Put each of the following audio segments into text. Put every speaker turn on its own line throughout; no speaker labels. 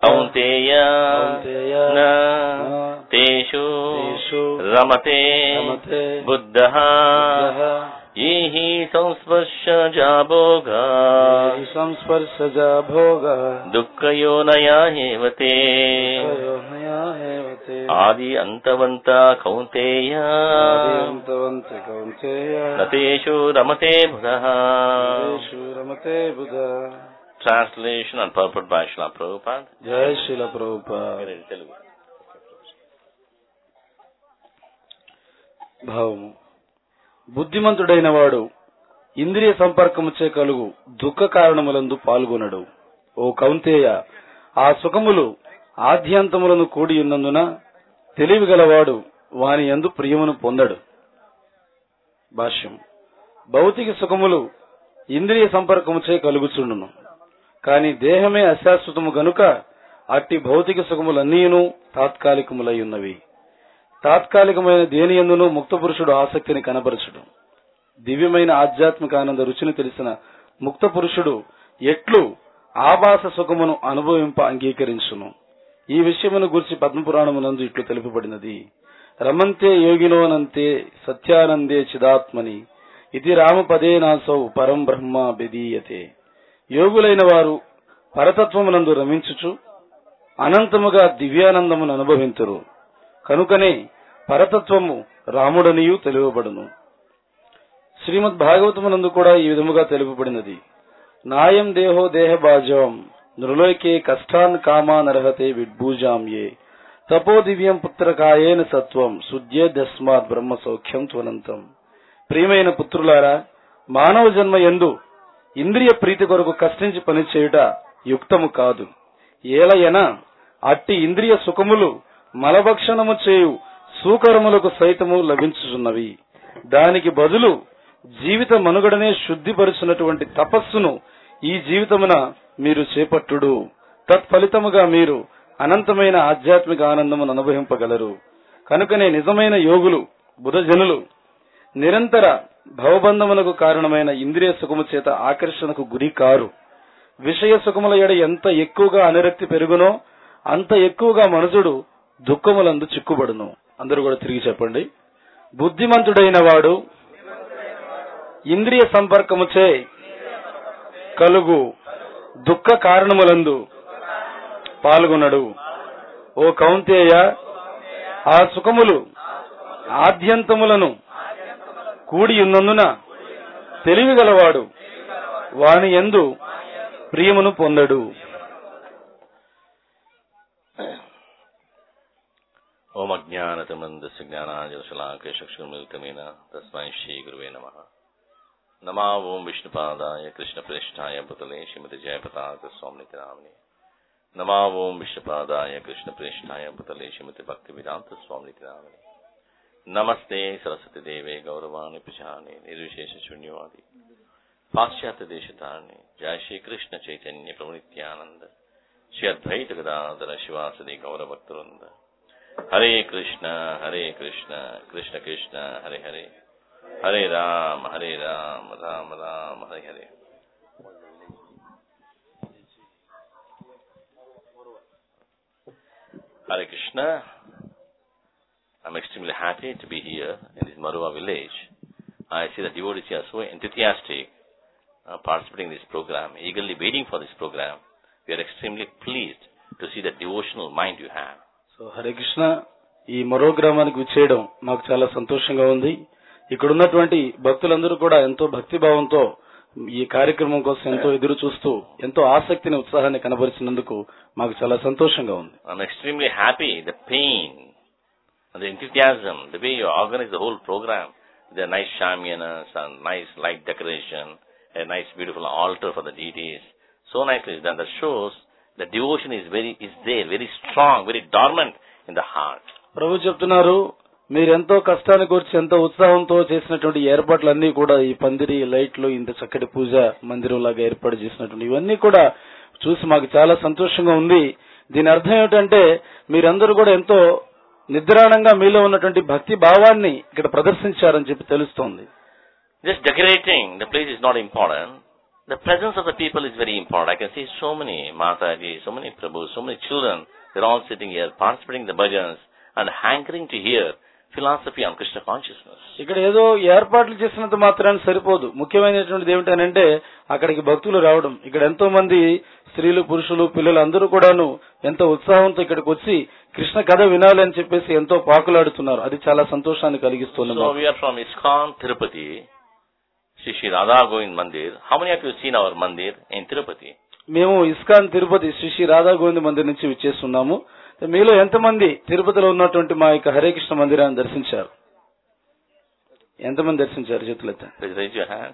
కౌంతేయ
కౌంతేయ
న
న
తేషు
తేషు
రమతే
రమతే
బుద్ధ
బుద్ధః
ఈ హి సంస్పర్శ జాభోగా
ఈ సంస్పర్శజా భోగ
దుఃఖయోనయా హేవతే
కయోనయాహేవతే
ఆది అంతవంత కౌంతేయ
ఆదియంతవంత కౌంతేయ
నతేషు రమతే బుధ
తేషు రమతే బుధ
translation and purport by Srila Prabhupad
జయ శిల ప్రభుపా
తెలుగు
భావము బుద్ధిమంతుడైన వాడు ఇంద్రియ సంపర్కముచే కలుగు దుఃఖ కారణములందు పాల్గొనడు ఓ కౌంతేయ ఆ సుఖములు ఆద్యంతములను కూడి ఉన్నందున తెలివి గలవాడు వాని యందు ప్రియమును పొందడు భాష్యం భౌతిక సుఖములు ఇంద్రియ సంపర్కముచే కలుగుచుండును కాని దేహమే అశాశ్వతము గనుక అట్టి భౌతిక సుఖములన్నీను తాత్కాలికములై ఉన్నవి తాత్కాలికమైన దేని ఎందును ముక్త పురుషుడు ఆసక్తిని కనబరచుడు దివ్యమైన ఆధ్యాత్మిక ఆనంద రుచిని తెలిసిన ముక్త పురుషుడు ఎట్లు ఆభాస సుఖమును అనుభవింప అంగీకరించును ఈ విషయమును గురించి పద్మపురాణమునందు ఇట్లు తెలుపబడినది రమంతే యోగినోనంతే సత్యానందే చిదాత్మని ఇది రామపదే నాసౌ పరం బ్రహ్మ బెదీయతే యోగులైన వారు పరతత్వమునందు రమించుచు అనంతముగా దివ్యానందమును అనుభవింతురు కనుకనే పరతత్వము రాముడనియు తెలువబడును శ్రీమద్ భాగవతమునందు కూడా ఈ విధముగా తెలుపబడినది నాయం దేహో దేహ బాజం నృలోకే కష్టాన్ కామానర్హతే విడ్భూజాం ఏ తపో దివ్యం పుత్రకాయేన సత్వం శుద్ధ్యేదస్మాత్ బ్రహ్మ సౌఖ్యం త్వనంతం ప్రియమైన పుత్రులారా మానవ జన్మ ఎందు ఇంద్రియ ప్రీతి కొరకు కష్టించి పనిచేయుట యుక్తము కాదు ఏలయన అట్టి ఇంద్రియ సుఖములు మలభక్షణము చేయు సూకరములకు సైతము లభించుచున్నవి దానికి బదులు జీవిత మనుగడనే శుద్ధిపరుచున్నటువంటి తపస్సును ఈ జీవితమున మీరు చేపట్టుడు తత్ఫలితముగా మీరు అనంతమైన ఆధ్యాత్మిక ఆనందమును అనుభవింపగలరు కనుకనే నిజమైన యోగులు బుధజనులు నిరంతర భవబంధమునకు కారణమైన ఇంద్రియ సుఖము చేత ఆకర్షణకు గురి కారు విషయ సుఖముల ఎడ ఎంత ఎక్కువగా అనురక్తి పెరుగునో అంత ఎక్కువగా మనుషుడు దుఃఖములందు చిక్కుబడును అందరూ కూడా తిరిగి చెప్పండి బుద్ధిమంతుడైన వాడు ఇంద్రియ సంపర్కముచే కలుగు దుఃఖ కారణములందు పాల్గొనడు ఓ కౌంతేయ ఆ సుఖములు ఆద్యంతములను కూడి ఉన్నందున తెలివి గలవాడు వాని ఎందు ప్రియమును పొందడు
ఓం అజ్ఞానతమందస్య జ్ఞానాజలశలాకే చక్షుర్మిలితమేన తస్మై శ్రీ గురువే నమ నమా ఓం విష్ణుపాదాయ కృష్ణప్రేష్ఠాయ పుతలే శ్రీమతి జయపతాక స్వామికి నామిని నమా ఓం విష్ణుపాదాయ కృష్ణప్రేష్ఠాయ పుతలే శ్రీమతి భక్తి వేదాంత స్వామికి నామిని నమస్తే సరస్వతి దేవే గౌరవాణి ప్రజాని నిర్విశేష శూన్యవాది పాశ్చాత్య దేశతాన్ని జయ శ్రీకృష్ణ చైతన్య ప్రవృత్యానంద శ్రీ అద్వైత గదాధర శివాసది గౌరభక్తులంద Hare Krishna Hare Krishna Krishna Krishna Hare Hare Hare Rama Hare Rama Rama Rama Hare Hare Hare Krishna. I'm extremely happy to be here in this Marua village. I see the devotees are so enthusiastic uh, participating in this program, eagerly waiting for this program. We are extremely pleased to see the devotional mind you have.
So Hare Krishna ఈ మరో గ్రామానికి విచ్చేయడం మాకు చాలా సంతోషంగా ఉంది ఇక్కడ ఉన్నటువంటి భక్తులందరూ కూడా ఎంతో భక్తి భావంతో ఈ కార్యక్రమం కోసం ఎంతో ఎదురు చూస్తూ ఎంతో ఆసక్తిని ఉత్సాహాన్ని కనబరిచినందుకు మాకు చాలా సంతోషంగా ఉంది
I'm extremely happy, the pain, and the enthusiasm, the way you organize the whole program, the nice shamianas and nice light decoration, a nice beautiful altar for the deities, so nicely done. That shows the devotion is very, is there, very strong, very dormant in the heart.
ప్రభు చెప్తున్నారు మీరు ఎంతో కష్టాన్ని కూర్చి ఎంతో ఉత్సాహంతో చేసినటువంటి ఏర్పాట్లన్నీ కూడా ఈ పందిరి లైట్లు ఇంత చక్కటి పూజ మందిరం లాగా ఏర్పాటు చేసినటువంటి ఇవన్నీ కూడా చూసి మాకు చాలా సంతోషంగా ఉంది దీని అర్థం ఏమిటంటే మీరందరూ కూడా ఎంతో నిద్రాణంగా మీలో ఉన్నటువంటి భక్తి భావాన్ని ఇక్కడ ప్రదర్శించారని చెప్పి తెలుస్తోంది
Just decorating the place is not important. the presence of the people is very important. I can see so many Mataji, so many Prabhu, so many children. They're all sitting here, participating in the bhajans and hankering to hear philosophy on Krishna consciousness.
ఇక్కడ ఏదో ఏర్పాట్లు చేసినంత మాత్రాన్ని సరిపోదు ముఖ్యమైనటువంటిది ఏమిటనంటే అక్కడికి భక్తులు రావడం ఇక్కడ ఎంతో మంది స్త్రీలు పురుషులు పిల్లలు అందరూ కూడాను ఎంతో ఉత్సాహంతో ఇక్కడికి వచ్చి కృష్ణ కథ వినాలి అని చెప్పేసి ఎంతో పాకులాడుతున్నారు అది చాలా సంతోషాన్ని కలిగిస్తుంది
So
మాకు.
we are from ISKCON Tirupati, Sri Sri Radha Govind Mandir. How many of you seen our mandir in Tirupati?
మేము ఇస్కాన్ తిరుపతి శ్రీ శ్రీ రాధా గోవింద మందిర్ నుంచి విచ్చేస్తున్నాము మీలో ఎంతమంది తిరుపతిలో ఉన్నటువంటి మా యొక్క హరే కృష్ణ మందిరాన్ని దర్శించారు ఎంతమంది దర్శించారు చేతులెత్త
Please raise your hands.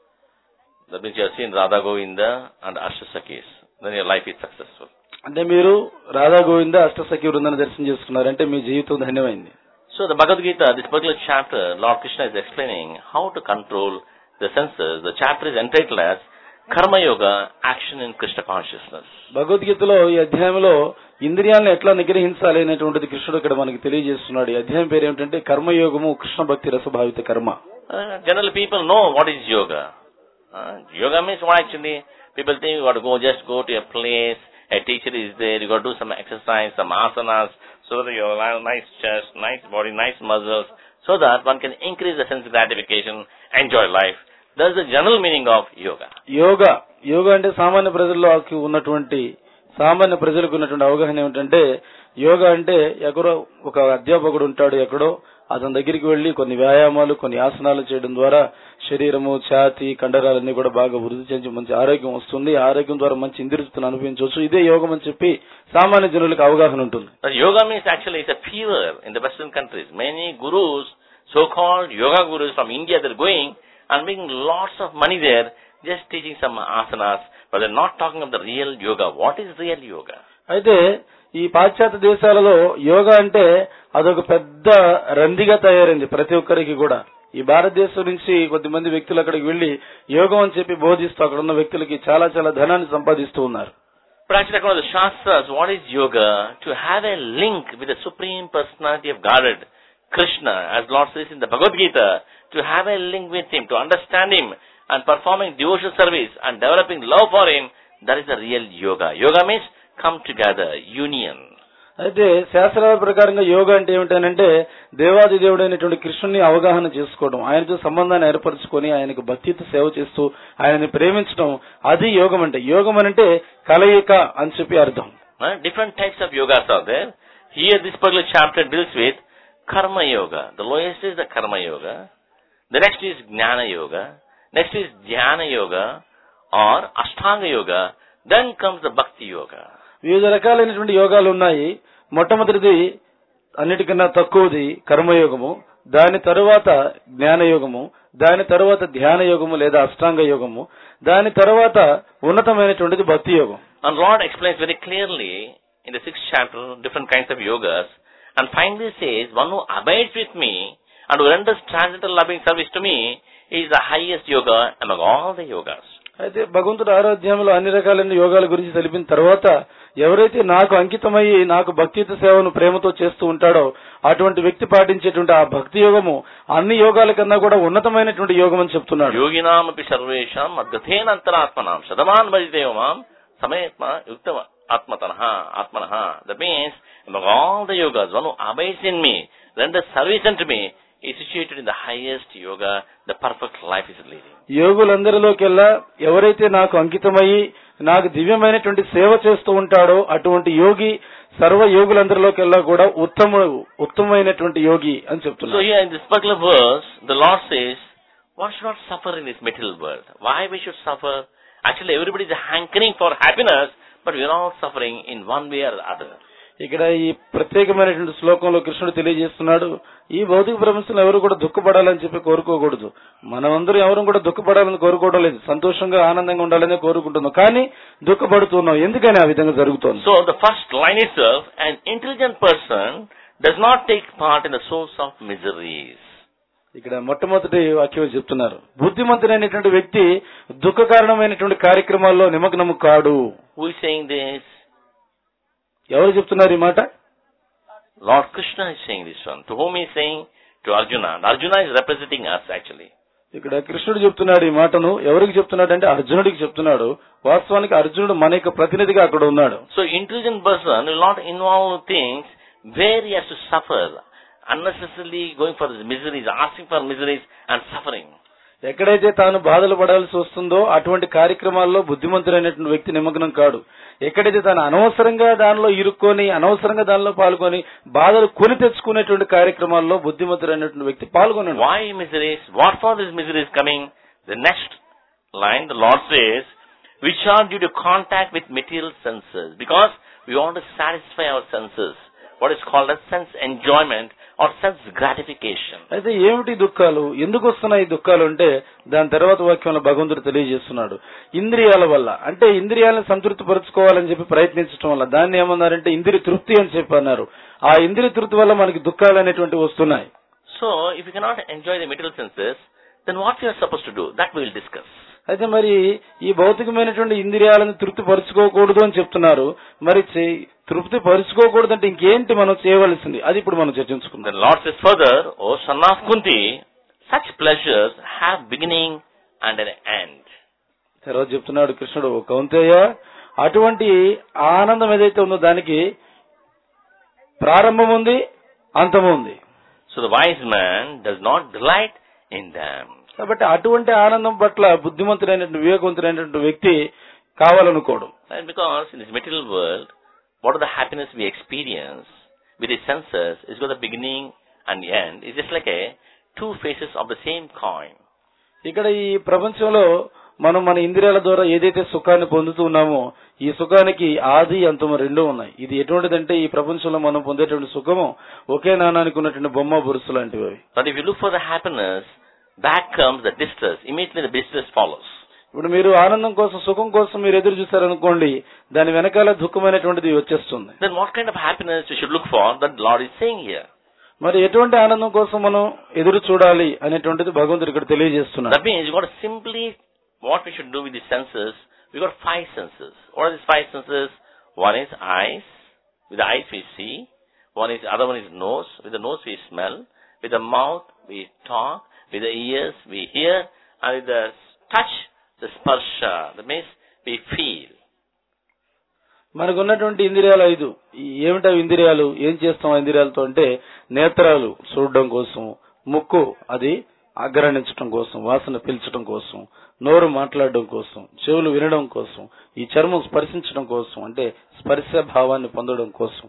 That means you have seen Radha Govinda and Ashtasakis. Then your life is successful.
అంటే మీరు రాధా గోవింద అష్టసఖి వృందాన్ని దర్శనం చేసుకున్నారు అంటే మీ జీవితం ధన్యమైంది
So the Bhagavad Gita, this particular chapter, Lord Krishna is explaining how to control the senses. The chapter is entitled as Karma Yoga, Action in Krishna Consciousness.
భగవద్గీతలో ఈ అధ్యాయంలో ఇంద్రియాలను ఎట్లా నిగ్రహించాలి అనేటువంటిది కృష్ణుడు ఇక్కడ మనకి తెలియజేస్తున్నాడు ఈ అధ్యాయం పేరు ఏమిటంటే కర్మయోగము కృష్ణ భక్తి రసభావిత కర్మ
Uh, generally people know what is yoga. Uh, yoga means what actually? People think you got to go, just go to a place, a teacher is there, you got to do some exercise, some asanas, so that you have a nice chest, nice body, nice muscles, so that one can increase the sense of gratification, enjoy life. That's the general meaning of yoga.
Yoga yoga అంటే సామాన్య ప్రజల్లో ఉన్నటువంటి సామాన్య ప్రజలకు ఉన్నటువంటి అవగాహన ఏమిటంటే యోగా అంటే ఎక్కడో ఒక అధ్యాపకుడు ఉంటాడు ఎక్కడో అతని దగ్గరికి వెళ్లి కొన్ని వ్యాయామాలు కొన్ని ఆసనాలు చేయడం ద్వారా శరీరము ఛాతి కండరాలన్నీ కూడా బాగా వృద్ధి చెంది మంచి ఆరోగ్యం వస్తుంది ఆ ఆరోగ్యం ద్వారా మంచి ఇంద్రిస్తులను అనుభవించవచ్చు ఇదే యోగం అని చెప్పి సామాన్య జనులకు అవగాహన ఉంటుంది
But yoga means actually it's a fever in the Western countries. Many gurus, so-called yoga gurus from India, they're going and making lots of money there, just teaching some asanas, but they're not talking of the real yoga. What is real yoga?
అయితే ఈ పాశ్చాత్య దేశాలలో యోగా అంటే అదొక పెద్ద రందిగా తయారైంది ప్రతి ఒక్కరికి కూడా ఈ భారతదేశం నుంచి కొద్దిమంది వ్యక్తులు అక్కడికి వెళ్లి యోగం అని చెప్పి బోధిస్తూ అక్కడ ఉన్న వ్యక్తులకి చాలా చాలా ధనాన్ని సంపాదిస్తూ ఉన్నారు
But actually, according to the Shastras, what is yoga? To have a link with the Supreme Personality of Godhead, Krishna, as Lord says in the Bhagavad Gita, to have a link with Him, to understand Him, and performing devotional service and developing love for Him, that is the real yoga. Yoga means come together, union.
అయితే శాస్త్రాల ప్రకారంగా యోగా అంటే ఏమిటనంటే దేవాది దేవుడైనటువంటి కృష్ణుని అవగాహన చేసుకోవడం ఆయనతో సంబంధాన్ని ఏర్పరచుకొని ఆయనకు భక్తితో సేవ చేస్తూ ఆయనని ప్రేమించడం అది యోగం అంటే యోగం అంటే కలయిక అని చెప్పి అర్థం
Uh, different types of yogas are there. Here, this particular chapter deals with karma yoga. The lowest is the karma yoga. The next is jnana yoga. Next is dhyana yoga or ashtanga yoga. Then comes the bhakti yoga.
వివిధ రకాలైనటువంటి యోగాలు ఉన్నాయి మొట్టమొదటిది అన్నిటికన్నా తక్కువది కర్మయోగము దాని తరువాత జ్ఞానయోగము దాని తరువాత ధ్యాన యోగము లేదా అష్టాంగ యోగము దాని తరువాత ఉన్నతమైనటువంటిది భక్తి యోగం
And Lord explains very clearly in the sixth chapter different kinds of yogas and finally says, one who abides with me and who renders transcendental loving service to me is the highest yoga among all the yogas.
అయితే భగవంతుడు ఆరోగ్యంలో అన్ని రకాలైన యోగాల గురించి తెలిపిన తర్వాత ఎవరైతే నాకు అంకితమయ్యి నాకు భక్తియుత సేవను ప్రేమతో చేస్తూ ఉంటాడో అటువంటి వ్యక్తి పాటించేటువంటి ఆ భక్తి యోగము అన్ని యోగాల కన్నా కూడా ఉన్నతమైనటువంటి యోగం అని చెప్తున్నాడు
योगिनामपि सर्वेषाम् अद्गतेन अन्तरात्मनाम् शतमान् भजितेव माम् समेत्म युक्त atmatanah, atmanah. That means, among all the yogas, one who abides in me, renders service unto me, is situated in the highest yoga, the perfect life is leading.
యోగులందరిలోకెల్లా ఎవరైతే నాకు అంకితమయ్యి నాకు దివ్యమైనటువంటి సేవ చేస్తూ ఉంటాడో అటువంటి యోగి సర్వ యోగులందరిలోకెల్లా కూడా ఉత్తమ ఉత్తమమైనటువంటి యోగి అని
So
చెప్తున్నాడు
here in this particular verse, the Lord says, one should not suffer in this material world. Why we should suffer? Actually, everybody is hankering for happiness, but we are all suffering in one way or the other.
ఇక్కడ ఈ ప్రత్యేకమైనటువంటి శ్లోకంలో కృష్ణుడు తెలియజేస్తున్నాడు ఈ భౌతిక ప్రపంచంలో ఎవరు కూడా దుఃఖపడాలని చెప్పి కోరుకోకూడదు మనమందరం ఎవరు కూడా దుఃఖపడాలని కోరుకోవడం లేదు సంతోషంగా ఆనందంగా ఉండాలని కోరుకుంటున్నాం కానీ దుఃఖపడుతున్నాం ఎందుకని ఆ విధంగా జరుగుతోంది
So the first line itself, an intelligent person does not take part in the source of miseries.
ఇక్కడ మొట్టమొదటి వాక్యం చెప్తున్నారు బుద్ధిమంతుడైనటువంటి వ్యక్తి దుఃఖ కారణమైనటువంటి కార్యక్రమాల్లో నిమగ్నము కాడు
Who is saying this?
ఎవరు చెప్తున్నారు ఈ మాట
Lord Krishna is saying this one. To whom he is saying? To Arjuna. And Arjuna is representing us actually.
ఇక్కడ కృష్ణుడు చెప్తున్నాడు ఈ మాటను ఎవరికి చెప్తున్నాడు అంటే అర్జునుడికి చెప్తున్నాడు వాస్తవానికి అర్జునుడు మన యొక్క ప్రతినిధిగా అక్కడ ఉన్నాడు
So intelligent person will not involve things where he has to suffer, unnecessarily going for his miseries, asking for miseries and suffering.
ఎక్కడైతే తాను బాధలు పడాల్సి వస్తుందో అటువంటి కార్యక్రమాల్లో బుద్ధిమంతుడైనటువంటి వ్యక్తి నిమగ్నం కాడు ఎక్కడైతే తాను అనవసరంగా దానిలో ఇరుక్కొని అనవసరంగా దానిలో పాల్గొని బాధలు కొని తెచ్చుకునేటువంటి కార్యక్రమాల్లో బుద్ధిమంతుడైనటువంటి వ్యక్తి పాల్గొనడు
Why miseries? What for this misery is coming? The next line, the Lord says, which are due to contact with material senses. Because we want to satisfy our senses. What is called as sense enjoyment or sense gratification.
అయితే ఏమిటి దుఃఖాలు ఎందుకు వస్తున్నాయి ఈ దుఃఖాలు అంటే దాని తర్వాత వాక్యంలో భగవంతుడు తెలియజేస్తున్నాడు ఇంద్రియాల వల్ల అంటే ఇంద్రియాలను సంతృప్తి పరుచుకోవాలని చెప్పి ప్రయత్నించడం వల్ల దాన్ని ఏమన్నారంటే ఇంద్రియ తృప్తి అని చెప్పి అన్నారు ఆ ఇంద్రియ తృప్తి వల్ల మనకి దుఃఖాలు అనేటువంటివి వస్తున్నాయి
So, if you cannot enjoy the material senses, then what we are supposed to do? That we will discuss.
అయితే మరి ఈ భౌతికమైనటువంటి ఇంద్రియాలను తృప్తి పరుచుకోకూడదు అని చెప్తున్నారు మరి చే- తృప్తి పరుచుకోకూడదు అంటే ఇంకేంటి మనం చేయవలసింది అది ఇప్పుడు మనం చర్చించుకుందాం
The Lord says further, O son of Kunti, such pleasures have beginning and an end.
తర్వాత చెప్తున్నాడు కృష్ణుడు కౌంతేయ అటువంటి ఆనందం ఏదైతే ఉందో దానికి ప్రారంభం ఉంది అంతం ఉంది
So the wise man does not delight in them.
కాబట్టి అటువంటి ఆనందం పట్ల బుద్ధిమంతుడైనటువంటి వివేకవంతుడైనటువంటి వ్యక్తి కావాలనుకోడు
And because in this material world, what are the happiness we experience with the senses is got the beginning and the end. It's just like a two faces of the same coin.
ఇక్కడ ఈ ప్రపంచంలో మనం మన ఇంద్రియాల ద్వారా ఏదైతే సుఖాన్ని పొందుతూ ఉన్నామో ఈ సుఖానికి ఆది అంతము రెండు ఉన్నాయి ఇది ఎటువంటిదంటే ఈ ప్రపంచంలో మనం పొందేటువంటి సుఖము ఒకే నాణానికి ఉన్నటువంటి బొమ్మ బురుసు లాంటివి అవి
But if you look for the happiness, back comes the distress. Immediately the distress follows.
ఇప్పుడు మీరు ఆనందం కోసం సుఖం కోసం మీరు ఎదురు చూసారనుకోండి దాని వెనకాల దుఃఖమైనటువంటిది వచ్చేస్తుంది
Then what kind of happiness we should look for that the Lord is saying here?
మరి ఎటువంటి ఆనందం కోసం మనం ఎదురు చూడాలి అనేటువంటిది భగవంతుడు ఇక్కడ తెలియజేస్తున్నాడు
That means you got to simply what we should do with the senses. We got five senses. What are these five senses? One is eyes. With the eyes we see. One is other one is nose. With the nose we smell. With the mouth we talk. With the ears we hear. And with the touch, the sparsha. That means we feel.
మనకు ఉన్నటువంటి ఇంద్రియాలు ఐదు ఈ ఏమిటా ఇంద్రియాలు ఏం చేస్తాం ఆ ఇంద్రియాలతో అంటే నేత్రాలు చూడడం కోసం ముక్కు అది ఆగ్రహించడం కోసం వాసన పీల్చడం కోసం నోరు మాట్లాడడం కోసం చెవులు వినడం కోసం ఈ చర్మం స్పర్శించడం కోసం అంటే స్పర్శ భావాన్ని పొందడం కోసం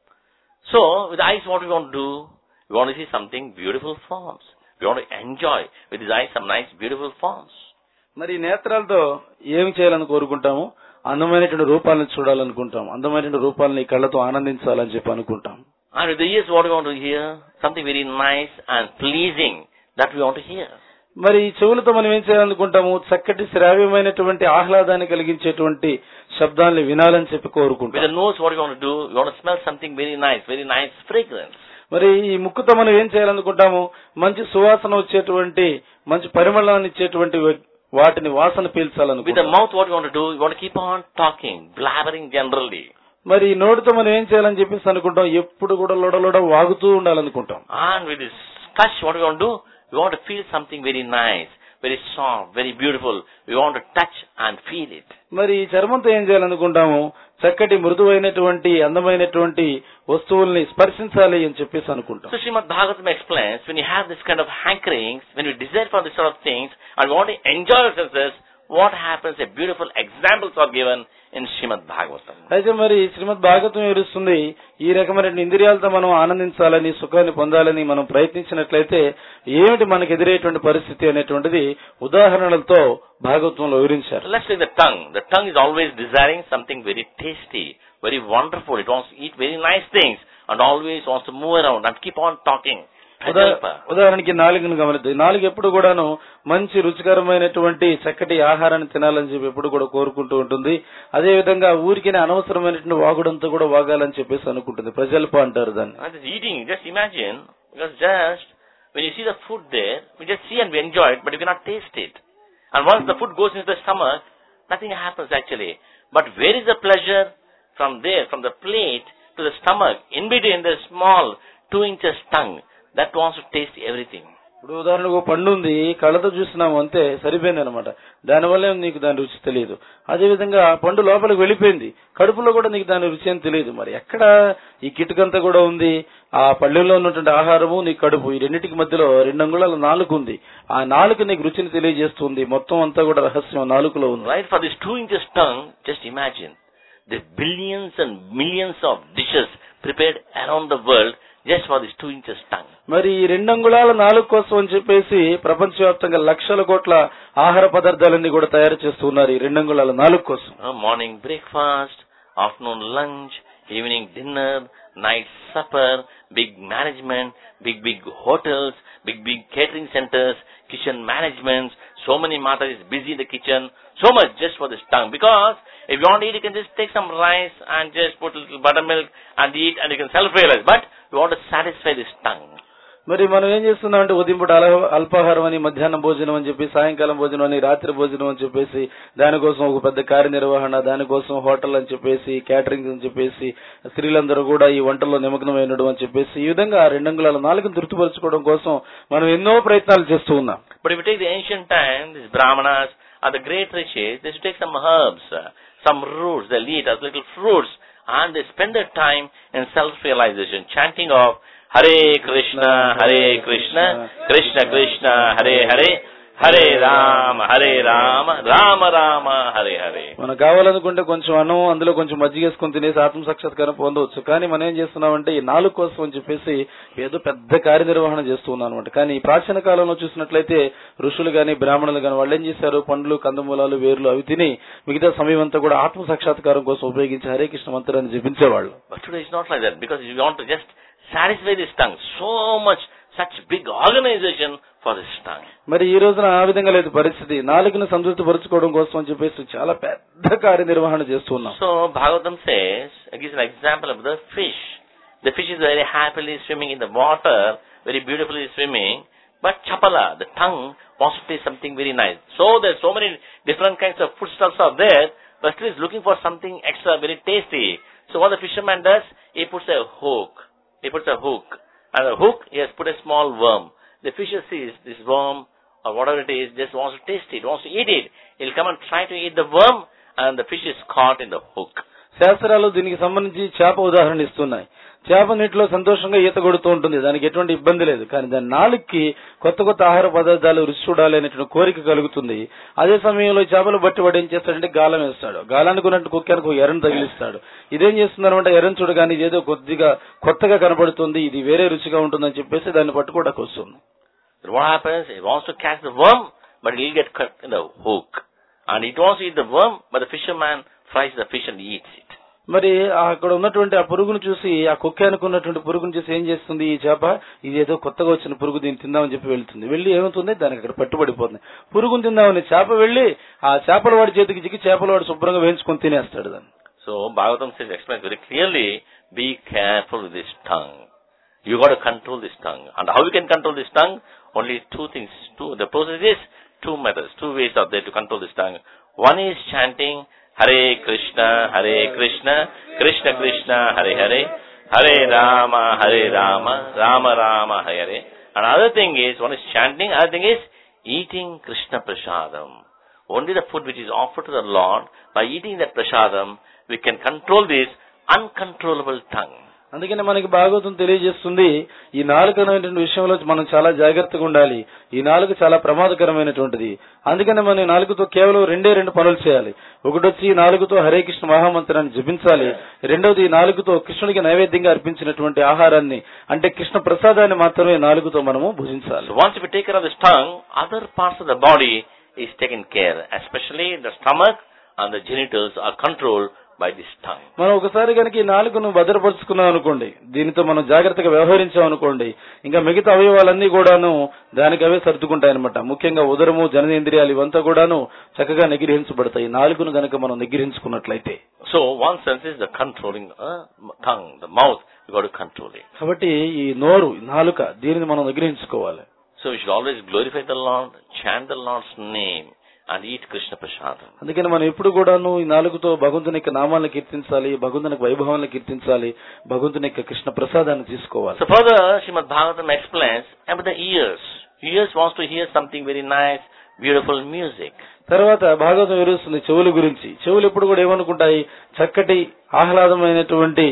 So, with the eyes, what we want to do? We want to see something beautiful forms. We want to enjoy with these eyes some nice beautiful forms.
మరి ఈ నేత్రాలతో ఏమి చేయాలని కోరుకుంటాము అందమైనటువంటి రూపాలను చూడాలనుకుంటాం అందమైనటువంటి రూపాలను ఈ కళ్ళతో ఆనందించాలని చెప్పి అనుకుంటాం
And with the ears, what we want to hear? Something very nice and pleasing that we want to hear.
మరి ఈ చెవులతో మనం ఏం చేయాలనుకుంటాము చక్కటి శ్రావ్యమైనటువంటి ఆహ్లాదాన్ని కలిగించేటువంటి శబ్దాన్ని వినాలని చెప్పి
With
కోరుకుంటాం
the nose, what we want to do? We want to smell something very nice, very nice fragrance.
మరి ఈ ముక్కుతో మనం ఏం చేయాలనుకుంటాము మంచి సువాసన వచ్చేటువంటి మంచి పరిమళాన్ని ఇచ్చేటువంటి వా- వాటిని వాసన
With the
పీల్చాలనుకుంటాం
mouth, what we want to do? We want to keep on talking, blabbering generally.
మరి ఈ నోటితో మనం ఏం చేయాలని చెప్పేసి అనుకుంటాం ఎప్పుడు కూడా లొడలొడ వాగుతూ ఉండాలనుకుంటాం
And with this touch, what we want to do? We want to feel something very nice, very soft, very beautiful. We want to touch and feel it.
మరి ఈ చర్మంతో ఏం చేయాలనుకుంటాము చక్కటి మృదువైనటువంటి అందమైనటువంటి వస్తువుల్ని స్పర్శించాలి అని చెప్పేసి అనుకుంటాం
So Srimad Bhagavatam explains, when you have this kind of hankerings, when we desire for this sort of things, and we want to enjoy our senses, what happens? A beautiful examples are given in Srimad Bhagavatam.
అయితే మరి శ్రీమద్ భాగవతం వివరిస్తుంది ఈ రకమైన ఇంద్రియాలతో మనం ఆనందించాలని సుఖాన్ని పొందాలని మనం ప్రయత్నించినట్లయితే ఏమిటి మనకు ఎదురయ్యేటువంటి పరిస్థితి అనేటువంటిది ఉదాహరణలతో భాగవతంలో వివరించారు
Let's take the tongue. The tongue is always desiring something very tasty, very wonderful. It wants to eat very nice things and always wants to move around and keep on talking.
ఉదా-
Ajalpa.
ఉదాహరణకి నాలుగును గమనిద్దాం నాలుగు ఎప్పుడు కూడాను మంచి రుచికరమైనటువంటి చక్కటి ఆహారాన్ని తినాలని చెప్పి ఎప్పుడు కూడా కోరుకుంటూ ఉంటుంది అదే విధంగా ఊరికినే అనవసరమైనటువంటి వాగుడంతో కూడా వాగాలని చెప్పేసి అనుకుంటుంది ప్రజల్ప అంటారు దాన్ని
And this eating, just imagine, because just when you see the food there, we just see and we enjoy it, but you cannot taste it. And once the food goes into the stomach, nothing happens actually. But where is the pleasure? From there, from the plate to the stomach, in between the small two inches tongue, that wants to taste everything.
ఇప్పుడు ఉదాహరణకు ఒక పండు ఉంది కళ్ళతో చూస్తున్నాము అంతే సరిపోయింది అనమాట దానివల్ల నీకు దాని రుచి తెలియదు అదే విధంగా ఆ పండు లోపలికి వెళ్ళిపోయింది కడుపులో కూడా నీకు దాని రుచి అని తెలియదు మరి ఎక్కడ ఈ కిటుకంతా కూడా ఉంది ఆ పళ్ళెంలో ఉన్నటువంటి ఆహారము నీ కడుపు ఈ రెండింటికి మధ్యలో రెండు అంగుళాల నాలుగు ఉంది ఆ నాలుగు నీకు రుచిని తెలియజేస్తుంది మొత్తం అంతా కూడా రహస్యం నాలుగులో ఉంది
Right for this two inches tongue, just imagine the billions and millions of dishes prepared around the world just for this two inches tongue.
మరి ఈ రెండు అంగుళాల నాలుగు కోసం అని చెప్పేసి ప్రపంచవ్యాప్తంగా లక్షల కోట్ల ఆహార పదార్థాలన్నీ కూడా తయారు చేస్తున్నారు ఈ రెండు అంగుళాల నాలుగు కోసం
Uh, morning breakfast, afternoon lunch, evening dinner, night supper, big management, big big hotels, big big catering centers, kitchen managements, so many matters is busy in the kitchen, so much just for this tongue. Because if you want to eat, you can just take some rice and just put a little buttermilk and eat and you can self-realize. But you want to satisfy this tongue.
మరి మనం ఏం చేస్తున్నాం అంటే ఉదయం పూట అల- అల్పాహారం అని మధ్యాహ్నం భోజనం అని చెప్పి సాయంకాలం భోజనం అని రాత్రి భోజనం అని చెప్పేసి దానికోసం ఒక పెద్ద కార్యనిర్వహణ దానికోసం హోటల్ అని చెప్పేసి క్యాటరింగ్ అని చెప్పేసి స్త్రీలందరూ కూడా ఈ వంటల్లో నిమగ్నమైనడు అని చెప్పేసి ఈ విధంగా ఆ రెండు అంగుళాల నాలుగును తృప్తిపరచుకోవడం కోసం మనం ఎన్నో ప్రయత్నాలు చేస్తూ ఉన్నాం
But if you take the ancient time, these brahmanas or the great rishis, they should take some herbs, uh, some roots, they'll eat as little fruits, and they spend their time in self-realization, chanting of Hare Krishna, Hare Krishna, Krishna Krishna, Hare Hare, Hare Rama, Hare Rama, Rama Rama, Hare Hare.
మనకు కావాలనుకుంటే కొంచెం అన్నం అందులో కొంచెం మజ్జిగ వేసుకొని తినేసి ఆత్మ సాక్షాత్కారం పొందవచ్చు కానీ మనం ఏం చేస్తున్నామంటే ఈ నాలుగు కోసం అని చెప్పేసి ఏదో పెద్ద కార్యనిర్వహణ చేస్తూ ఉన్నాం అనమాట కానీ ఈ ప్రాచీన కాలంలో చూసినట్లయితే ఋషులు గాని బ్రాహ్మణులు గాని వాళ్ళు ఏం చేశారు పండ్లు కందమూలాలు వేర్లు అవి తిని మిగతా సమయం అంతా కూడా ఆత్మ సాక్షాత్కారం కోసం ఉపయోగించి హరే కృష్ణ మంత్రాన్ని జపించేవాళ్ళు
But today it's not like that because you want to just satisfy this tongue. So much, such big organization for this tongue.
మరి ఈ రోజున ఆ విధంగా లేదు పరిస్థితి నాలుగును సంతృప్తి పరచుకోవడం కోసం అని చెప్పేసి చాలా పెద్ద కార్యనిర్వహణ చేస్తున్నాం
So Bhagavatam says, it gives an example of the fish. The fish is very happily swimming in the water, very beautifully swimming, but chapala, the tongue, wants to taste something very nice. So there's so many different kinds of foodstuffs are there, but still is looking for something extra, very tasty. So what the fisherman does, he puts a hook. He puts a hook. And the hook, he has put a small worm. The fisher sees this worm or whatever it is, just wants to taste it, wants to eat it. He'll come and try to eat the worm, and the fish is caught in the hook.
శాస్త్రాలు దీనికి సంబంధించి చేప ఉదాహరణ ఇస్తున్నాయి చేప నీటిలో సంతోషంగా ఈత కొడుతూ ఉంటుంది దానికి ఎటువంటి ఇబ్బంది లేదు కానీ దాని నాలుగుకి కొత్త కొత్త ఆహార పదార్థాలు రుచి చూడాలి అనేటువంటి కోరిక కలుగుతుంది అదే సమయంలో ఈ చేపలు బట్టి వాడు ఏం చేస్తాడంటే గాలం వేస్తాడు గాలానికి ఉన్నట్టు కుక్కానికి ఒక ఎర్రను తగిలిస్తాడు ఇదేం చేస్తున్నారు అంటే ఎర్రను చూడగానే ఇదేదో కొద్దిగా కొత్తగా కనబడుతుంది ఇది వేరే రుచిగా ఉంటుందని చెప్పేసి దాన్ని పట్టుకోవడానికి వస్తుంది
Then what happens? He wants to catch the worm, but he'll get cut in the hook. And it wants to eat the worm, but the fisherman fries the fish and eats it.
మరి ఆ అక్కడ ఉన్నటువంటి ఆ పురుగును చూసి ఆ కుక్కానికి ఉన్నటువంటి పురుగును చూసి ఏం చేస్తుంది ఈ చేప ఇది ఏదో కొత్తగా వచ్చిన పురుగు దీన్ని తిందామని చెప్పి వెళ్తుంది వెళ్ళి ఏమవుతుంది దానికి అక్కడ పట్టుబడిపోతుంది పురుగును తిందామని చేప వెళ్ళి ఆ చేపల వాడి చేతికి చిక్కి చేపల వాడు శుభ్రంగా వేయించుకొని తినేస్తాడు దాన్ని
So Bhagavatam says, explains very clearly, be careful with this tongue. You got to control this tongue. And how you can control this tongue? Only two things. Two. The process is two methods, two ways are there to control this tongue. One is chanting Hare Krishna, Hare Krishna, Krishna Krishna, Hare Hare, Hare Rama, Hare Rama, Rama Rama, Hare Hare. Another thing is, one is chanting, another thing is eating Krishna Prasadam. Only the food which is offered to the Lord, by eating that prasadam, we can control this uncontrollable tongue.
అందుకని మనకి భాగవతం తెలియజేస్తుంది ఈ నాలుగు అనేటువంటి విషయంలో మనం చాలా జాగ్రత్తగా ఉండాలి ఈ నాలుగు చాలా ప్రమాదకరమైనటువంటిది అందుకని మనం ఈ నాలుగుతో కేవలం రెండే రెండు పనులు చేయాలి ఒకటి వచ్చి ఈ నాలుగుతో హరే కృష్ణ మహామంత్రాన్ని జపించాలి రెండవది ఈ నాలుగుతో కృష్ణుడికి నైవేద్యంగా అర్పించినటువంటి ఆహారాన్ని అంటే కృష్ణ ప్రసాదాన్ని మాత్రమే ఈ నాలుగుతో మనము భుజించాలి
So once we take care of this tongue, other parts of the body is taken care, especially the stomach and the genitals are controlled by this tongue.
మనం ఒకసారి కనుక ఈ నాలుగును భద్రపరుచుకున్నాం అనుకోండి దీనితో మనం జాగ్రత్తగా వ్యవహరించాం అనుకోండి ఇంకా మిగతా అవయవాలన్నీ కూడాను దానికి అవే సర్దుకుంటాయి అనమాట ముఖ్యంగా ఉదరము జననేంద్రియాలు ఇవంతా కూడాను చక్కగా నిగ్రహించబడతాయి నాలుగును గనక మనం నిగ్రహించుకున్నట్లయితే
So one sense is the controlling uh, tongue, the mouth, you got to control it.
కాబట్టి ఈ నోరు ఈ నాలుక దీనిని మనం నిగ్రహించుకోవాలి
So we should always glorify the Lord, chant the Lord's name, and eat Krishna Prasadam.
అందుకని మనం ఎప్పుడు కూడాను ఈ నాలుగుతో భగవంతుని యొక్క నామాలను కీర్తించాలి భగవంతుని యొక్క వైభవాలను కీర్తించాలి భగవంతుని యొక్క కృష్ణ ప్రసాదాన్ని తీసుకోవాలి
So further, Srimad Bhagavatam explains about the ears. ears wants to hear something very nice, beautiful music.
తర్వాత భాగవతం వివరిస్తుంది చెవుల గురించి చెవులు ఎప్పుడు కూడా ఏమనుకుంటాయి చక్కటి ఆహ్లాదమైనటువంటి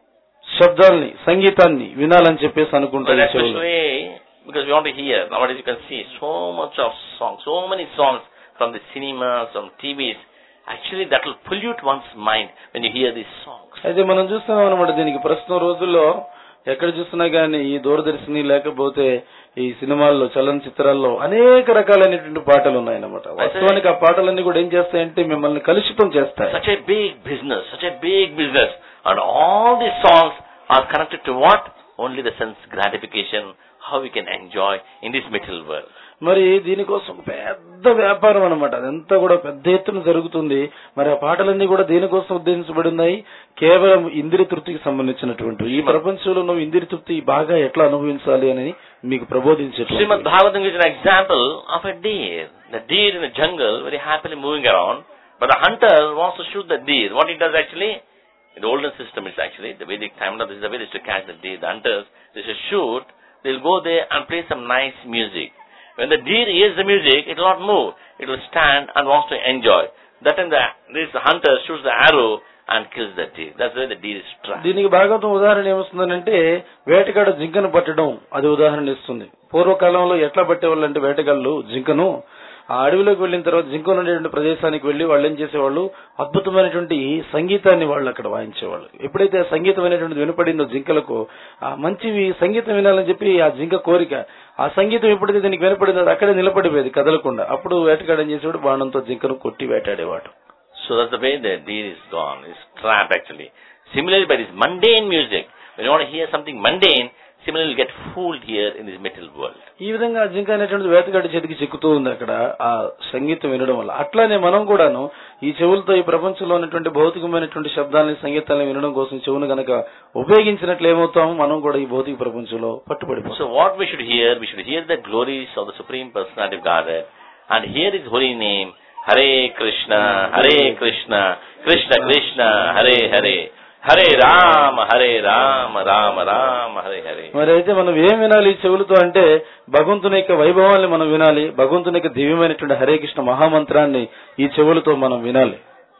శబ్దాల్ని సంగీతాన్ని వినాలని చెప్పేసి
But
అనుకుంటాయి చెవులు
especially because we want to hear, nowadays you can see so much of songs, so many songs from the cinemas, from TVs. Actually, that will pollute one's mind when you hear these songs.
అయితే మనం చూస్తున్నాం అనమాట దీనికి ప్రస్తుతం రోజుల్లో ఎక్కడ చూస్తున్నా గానీ ఈ దూరదర్శిని లేకపోతే ఈ సినిమాల్లో చలనచిత్రాల్లో అనేక రకాలైనటువంటి పాటలు ఉన్నాయన్నమాట వాస్తవానికి ఆ పాటలన్నీ కూడా ఏం చేస్తాయంటే మిమ్మల్ని కలుషితం చేస్తాయి
Such a big business, such a big business. And all these songs are connected to what? Only the sense gratification, how we can enjoy in this material world.
మరి దీనికోసం ఒక పెద్ద వ్యాపారం అనమాట అదంతా కూడా పెద్ద ఎత్తున జరుగుతుంది మరి ఆ పాటలన్నీ కూడా దేనికోసం ఉద్దేశించబడి ఉన్నాయి కేవలం ఇంద్రియ తృప్తికి సంబంధించినటువంటి ఈ ప్రపంచంలో నువ్వు ఇంద్రియ తృప్తి బాగా ఎట్లా అనుభవించాలి అని మీకు
Srimad
ప్రబోధించేటువంటి
Bhagavatam is an example of a deer. The deer in the jungle, very happily moving around, but the hunter wants to shoot the deer. What he does actually, in the olden system is actually, the Vedic time, now this is the way they used to catch the deer. The hunters, they should shoot, they'll go there and play some nice music. When the deer hears the music, it will not move. It will stand and wants to enjoy. That time the, this hunter shoots the arrow and kills the deer. That's why the deer is trapped.
దీనికి భాగవతం ఉదాహరణ ఏమొస్తుందనంటే వేటగాడ జింకను పట్టడం అది ఉదాహరణ ఇస్తుంది పూర్వకాలంలో ఎట్లా పట్టేవాళ్ళు అంటే వేటగాళ్ళు జింకను ఆ అడవిలోకి వెళ్ళిన తర్వాత జింకను ఉండేటువంటి ప్రదేశానికి వెళ్లి వాళ్ళు ఏం చేసేవాళ్ళు అద్భుతమైనటువంటి సంగీతాన్ని వాళ్ళు అక్కడ వాయించేవాళ్ళు ఎప్పుడైతే ఆ సంగీతం అనేటువంటిది వినపడిందో జింకలకు ఆ మంచివి సంగీతం వినాలని చెప్పి ఆ జింక కోరిక ఆ సంగీతం ఎప్పుడైతే దీనికి వినపడిందో అది అక్కడే నిలబడిపోయేది కదలకుండా అప్పుడు వేటగాడు ఏం చేసేవాడు బాణంతో జింకను కొట్టి వేటాడేవాడు
So that's the way the deer is gone, is trapped actually. Similarly, by this mundane music, when you want to hear something mundane, similarly you'll get fooled here in this material world.
ఈ విధంగా జింక అనేటువంటి వేటగాడి చేతికి చిక్కుతూ ఉంది అక్కడ ఆ సంగీతం వినడం వల్ల అట్లానే మనం కూడాను ఈ చెవులతో ఈ ప్రపంచంలో ఉన్నటువంటి భౌతికమైనటువంటి శబ్దాలని సంగీతాలను వినడం కోసం చెవును గనక ఉపయోగించినట్లు ఏమవుతాము మనం కూడా ఈ భౌతిక ప్రపంచంలో పట్టుబడిపోతాం
So what we should hear, we should hear the glories of the Supreme Personality of Godhead and hear His holy name, Hare Krishna, Hare Krishna, Krishna Krishna, Hare Hare, Hare Rama, Hare Rama, Rama Rama, Hare Hare.
మరి అయితే మనం ఏం వినాలి ఈ చెవులతో అంటే భగవంతుని యొక్క వైభవాన్ని మనం వినాలి భగవంతుని యొక్క దివ్యమైనటువంటి హరే కృష్ణ మహామంత్రాన్ని ఈ చెవులతో మనం వినాలి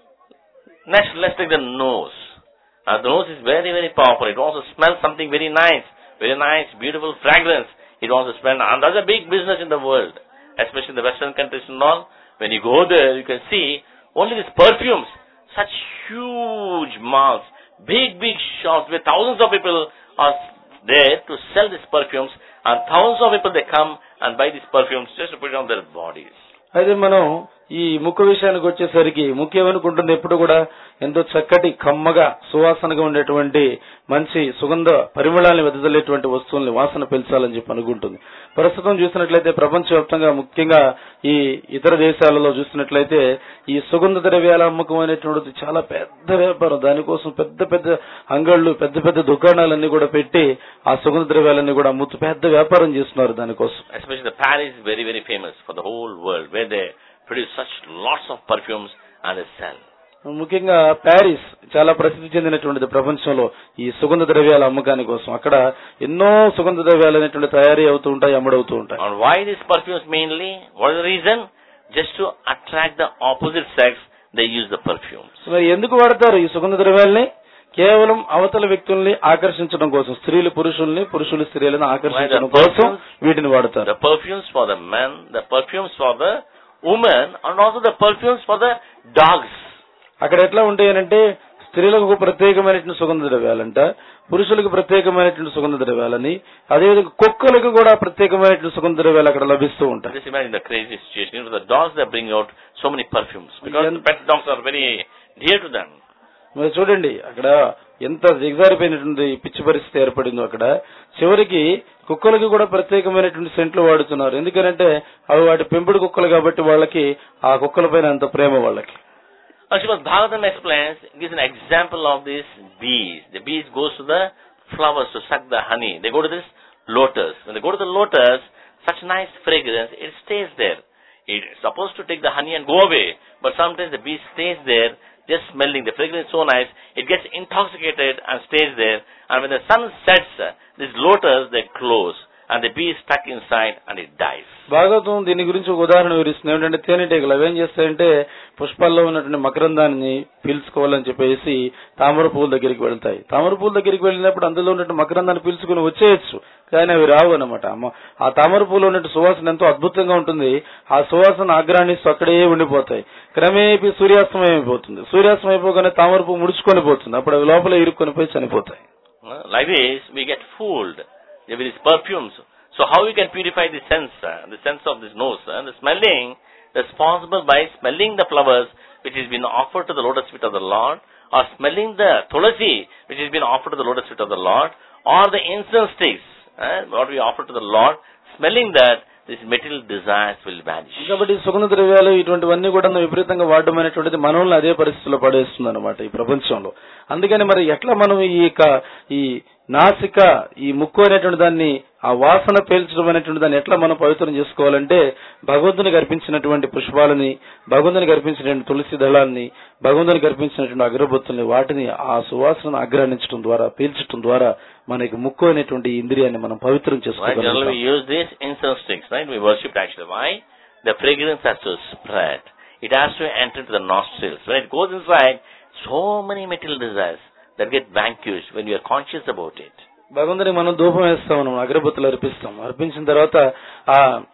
Next, let's take the nose. Uh, the nose is very, very powerful. It wants to smell something very nice, very nice, beautiful fragrance. It wants to smell, and that's a big business in the world, especially in the Western countries and all. When you go there, you can see only these perfumes, such huge malls, big, big shops where thousands of people are there to sell these perfumes, and thousands of people they come and buy these perfumes just to put it on their bodies.
అయితే మనం ఈ ముక్కు విషయానికి వచ్చేసరికి ముక్కు ఏమనుకుంటుంది ఎప్పుడు కూడా ఎంతో చక్కటి కమ్మగా సువాసనగా ఉండేటువంటి మంచి సుగంధ పరిమళాన్ని వెదజల్లేటువంటి వస్తువుల్ని వాసన పెంచాలని చెప్పి అనుకుంటుంది ప్రస్తుతం చూసినట్లయితే ప్రపంచవ్యాప్తంగా ముఖ్యంగా ఈ ఇతర దేశాలలో చూసినట్లయితే ఈ సుగంధ ద్రవ్యాల అమ్మకం అనేటువంటిది చాలా పెద్ద వ్యాపారం దానికోసం పెద్ద పెద్ద అంగళ్ళు పెద్ద పెద్ద దుకాణాలన్నీ కూడా పెట్టి ఆ సుగంధ ద్రవ్యాలన్నీ కూడా అమ్ముతూ పెద్ద వ్యాపారం చేస్తున్నారు దానికోసం
especially the Paris is very, very famous for the whole world, where they produce such lots of perfumes and they sell.
ముఖ్యంగా ప్యారిస్ చాలా ప్రసిద్ధి చెందినటువంటిది ప్రపంచంలో ఈ సుగంధ ద్రవ్యాల అమ్మకాని కోసం అక్కడ ఎన్నో సుగంధ ద్రవ్యాలు అనేటువంటి తయారీ అవుతూ ఉంటాయి అమ్ముడవుతూ ఉంటాయి
And why these perfumes mainly? What is the reason? Just to attract the opposite sex, they use the perfumes.
మరి ఎందుకు వాడతారు ఈ సుగంధ ద్రవ్యాల్ని కేవలం అవతల వ్యక్తుల్ని ఆకర్షించడం కోసం స్త్రీలు పురుషుల్ని పురుషులు స్త్రీలను ఆకర్షించడం
Why the
కోసం
perfumes?
వీటిని వాడతారు
The perfumes for the men, the perfumes for the women, and also the perfumes for the dogs.
అక్కడ ఎట్లా ఉంటాయనంటే స్త్రీలకు ప్రత్యేకమైనటువంటి సుగంధ ద్రవ్యాలంట పురుషులకు ప్రత్యేకమైనటువంటి సుగంధ ద్రవ్యాలని అదేవిధంగా కుక్కలకు కూడా ప్రత్యేకమైనటువంటి సుగంధ ద్రవ్యాలు అక్కడ లభిస్తూ ఉంటాయి
Just imagine the crazy situation. You know, the dogs they bring out so many perfumes because
Yes.
the pet dogs are very dear to them.
మరి చూడండి అక్కడ ఎంత దిగజారిపోయినటువంటి పిచ్చి పరిస్థితి ఏర్పడిందో అక్కడ చివరికి కుక్కలకి కూడా ప్రత్యేకమైనటువంటి సెంట్లు వాడుతున్నారు ఎందుకంటే అవి వాటి పెంపుడు కుక్కలు కాబట్టి వాళ్ళకి ఆ కుక్కల పైన అంత ప్రేమ వాళ్ళకి
Srimad Bhagavatam explains, gives an example of these bees. The bees goes to the flowers to suck the honey. They go to this lotus. When they go to the lotus, such nice fragrance, it stays there. It is supposed to take the honey and go away, but sometimes the bee stays there, just smelling. The fragrance is so nice, it gets intoxicated and stays there. And when the sun sets, uh, this lotus, they close. and the bee is stuck inside and it dies.
Bhagavatam దీని గురించి ఒక ఉదాహరణ వివరిస్తుంది ఏమిటంటే తేనెటీగలు అవి ఏం చేస్తాయంటే పుష్పాల్లో ఉన్నటువంటి మకరందాన్ని పీల్చుకోవాలని చెప్పేసి తామర పువ్వుల దగ్గరికి వెళ్తాయి తామర పువ్వుల దగ్గరికి వెళ్ళినప్పుడు అందులో ఉన్నటువంటి మకరందాన్ని పీల్చుకుని వచ్చేయచ్చు కానీ అవి రావు అనమాట ఆ తామర పువ్వులో ఉన్నటువంటి సువాసన ఎంతో అద్భుతంగా ఉంటుంది ఆ సువాసన ఆగ్రహిస్తూ అక్కడే ఉండిపోతాయి క్రమేపీ సూర్యాస్తమయం అయిపోతుంది సూర్యాస్తమయం అయిపోగానే తామర పువ్వు ముడుచుకొని పోతుంది అప్పుడు అవి లోపల ఇరుక్కొని పోయి చనిపోతాయి
Uh, Like this, we get fooled with these perfumes. So how we can purify the sense, uh, the sense of this nose, uh, the smelling that's possible by smelling the flowers which has been offered to the lotus feet of the Lord, or smelling the tulasi which has been offered to the lotus feet of the Lord, or the incense sticks, uh, what we offer to the Lord, smelling that, these material desires will vanish.
కాబట్టి ఈ సుగంధ ద్రవ్యాలు ఇటువంటివన్నీ కూడా విపరీతంగా వాడడం అనేటువంటిది మనల్ని అదే పరిస్థితిలో పడేస్తుంది అనమాట ఈ ప్రపంచంలో అందుకని మరి ఎట్లా మనం ఈ క- ఈ నాసిక ఈ ముక్కు అనేటువంటి దాన్ని ఆ వాసన పేల్చడం అనేటువంటి దాన్ని ఎట్లా మనం పవిత్రం చేసుకోవాలంటే భగవంతునికి అర్పించినటువంటి పుష్పాలని భగవంతునికి అర్పించినటువంటి తులసి దళాన్ని భగవంతునికి అర్పించినటువంటి అగరబత్తుల్ని వాటిని ఆ సువాసనను ఆగ్రహించడం ద్వారా పీల్చడం ద్వారా మనకి ముక్కు అనేటువంటి ఇంద్రియాన్ని మనం పవిత్రం
Right? Generally
చేసుకోగలుగుతాం
we use these incense sticks, right? We worship actually. Why? The fragrance has to spread. It has to enter into the nostrils. When it goes inside, so many material desires that get vanquished when you are conscious about it.
భగవంతునికి మనం ధూపం వేస్తాం మనం అగరబత్తులు అర్పిస్తాం అర్పించిన తర్వాత ఆ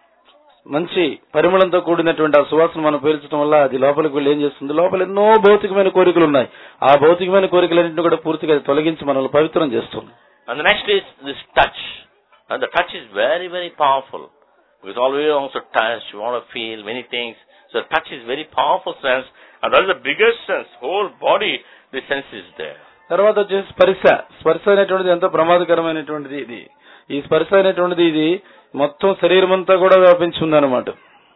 మంచి పరిమళంతో కూడినటువంటి ఆ సువాసన మనం పీల్చడం వల్ల అది లోపలికి వెళ్ళి ఏం చేస్తుంది లోపల ఎన్నో భౌతికమైన కోరికలు ఉన్నాయి ఆ భౌతికమైన కోరికలన్నింటినీ కూడా పూర్తిగా అది తొలగించి మనల్ని పవిత్రం చేస్తుంది
And the next is this touch. And the touch is very, very powerful. Because all we want to touch, we want to feel many things. So touch is very powerful sense. And that is the biggest sense. Whole body, the sense is there.
తర్వాత వచ్చేసి స్పర్శ స్పర్శ అనేటువంటిది ఎంతో ప్రమాదకరమైనటువంటిది ఇది ఈ స్పర్శ అనేటువంటిది ఇది మొత్తం శరీరం అంతా కూడా వ్యాపించి ఉందన్నమాట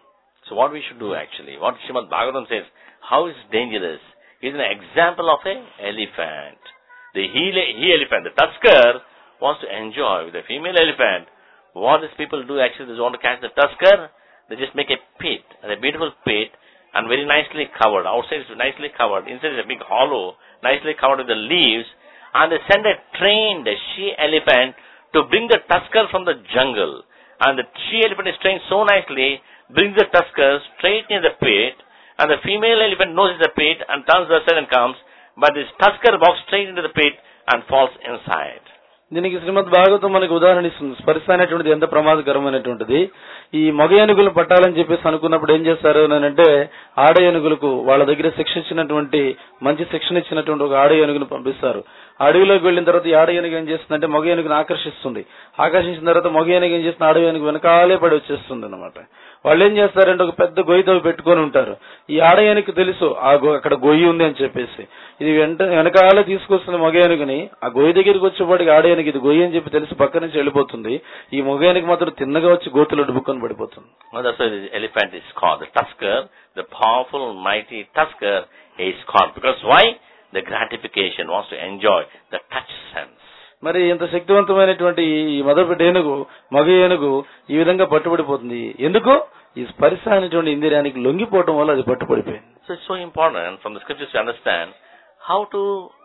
So what we should do actually, what Srimad Bhagavatam says, how is dangerous, is an example of a elephant. The he, he elephant, the tusker, wants to enjoy with the female elephant. What these people do actually, they want to catch the tusker, they just make a pit, and a beautiful pit, and very nicely covered. Outside is nicely covered, inside is a big hollow, nicely covered with the leaves, and they send a trained she elephant to bring the tusker from the jungle. And the she elephant is trained so nicely, brings the tusker straight near the pit, and the female elephant knows it's a pit and turns aside and comes, but this tusker walks straight into the pit and falls inside.
దీనికి శ్రీమద్ భాగవతం మనకి ఉదాహరణ ఇస్తుంది స్పర్శ అనేటువంటిది ఎంత ప్రమాదకరమైనటువంటిది ఈ మగ ఏనుగులు పట్టాలని చెప్పేసి అనుకున్నప్పుడు ఏం చేస్తారు అని అంటే ఆడ ఏనుగులకు వాళ్ళ దగ్గర శిక్షణ ఇచ్చినటువంటి మంచి శిక్షణ ఇచ్చినటువంటి ఒక ఆడ ఏనుగును పంపిస్తారు అడవిలోకి వెళ్ళిన తర్వాత ఈ ఆడ ఏనుగు ఏం చేస్తుందంటే మగ ఏనుగును ఆకర్షిస్తుంది ఆకర్షించిన తర్వాత మగ ఏనుగు ఏం చేస్తుంది ఆడ ఏనుగు వెనకాలే పడి వచ్చేస్తుంది అనమాట వాళ్ళు ఏం చేస్తారంటే ఒక పెద్ద గొయ్యితో పెట్టుకొని ఉంటారు ఈ ఆడ ఏనుగు తెలుసు ఆ గొ- అక్కడ గొయ్యి ఉంది అని చెప్పేసి ఇది వెంట వెనకాలే తీసుకొస్తున్న మగ ఏనుగుని ఆ గొయ్యి దగ్గరికి వచ్చేపాటికి ఆడ ఏనుగు ఇది గొయ్యి అని చెప్పి తెలిసి పక్క నుంచి వెళ్ళిపోతుంది ఈ మగ ఏనుగు మాత్రం తిన్నగా వచ్చి గోతులో డుబుక్కొని పడిపోతుంది
Well, that's why the elephant is called the tusker, the powerful, mighty tusker is called. Because why? The gratification wants to enjoy the touch sense.
మరి ఇంత శక్తివంతమైనటువంటి ఈ మొదటి ఏనుగు మగ ఏనుగు ఈ విధంగా పట్టుబడిపోతుంది ఎందుకు ఈ స్పర్శ అనేటువంటి ఇంద్రియానికి లొంగిపోవటం వల్ల అది పట్టుబడిపోయింది
So it's so important from the scriptures to understand how to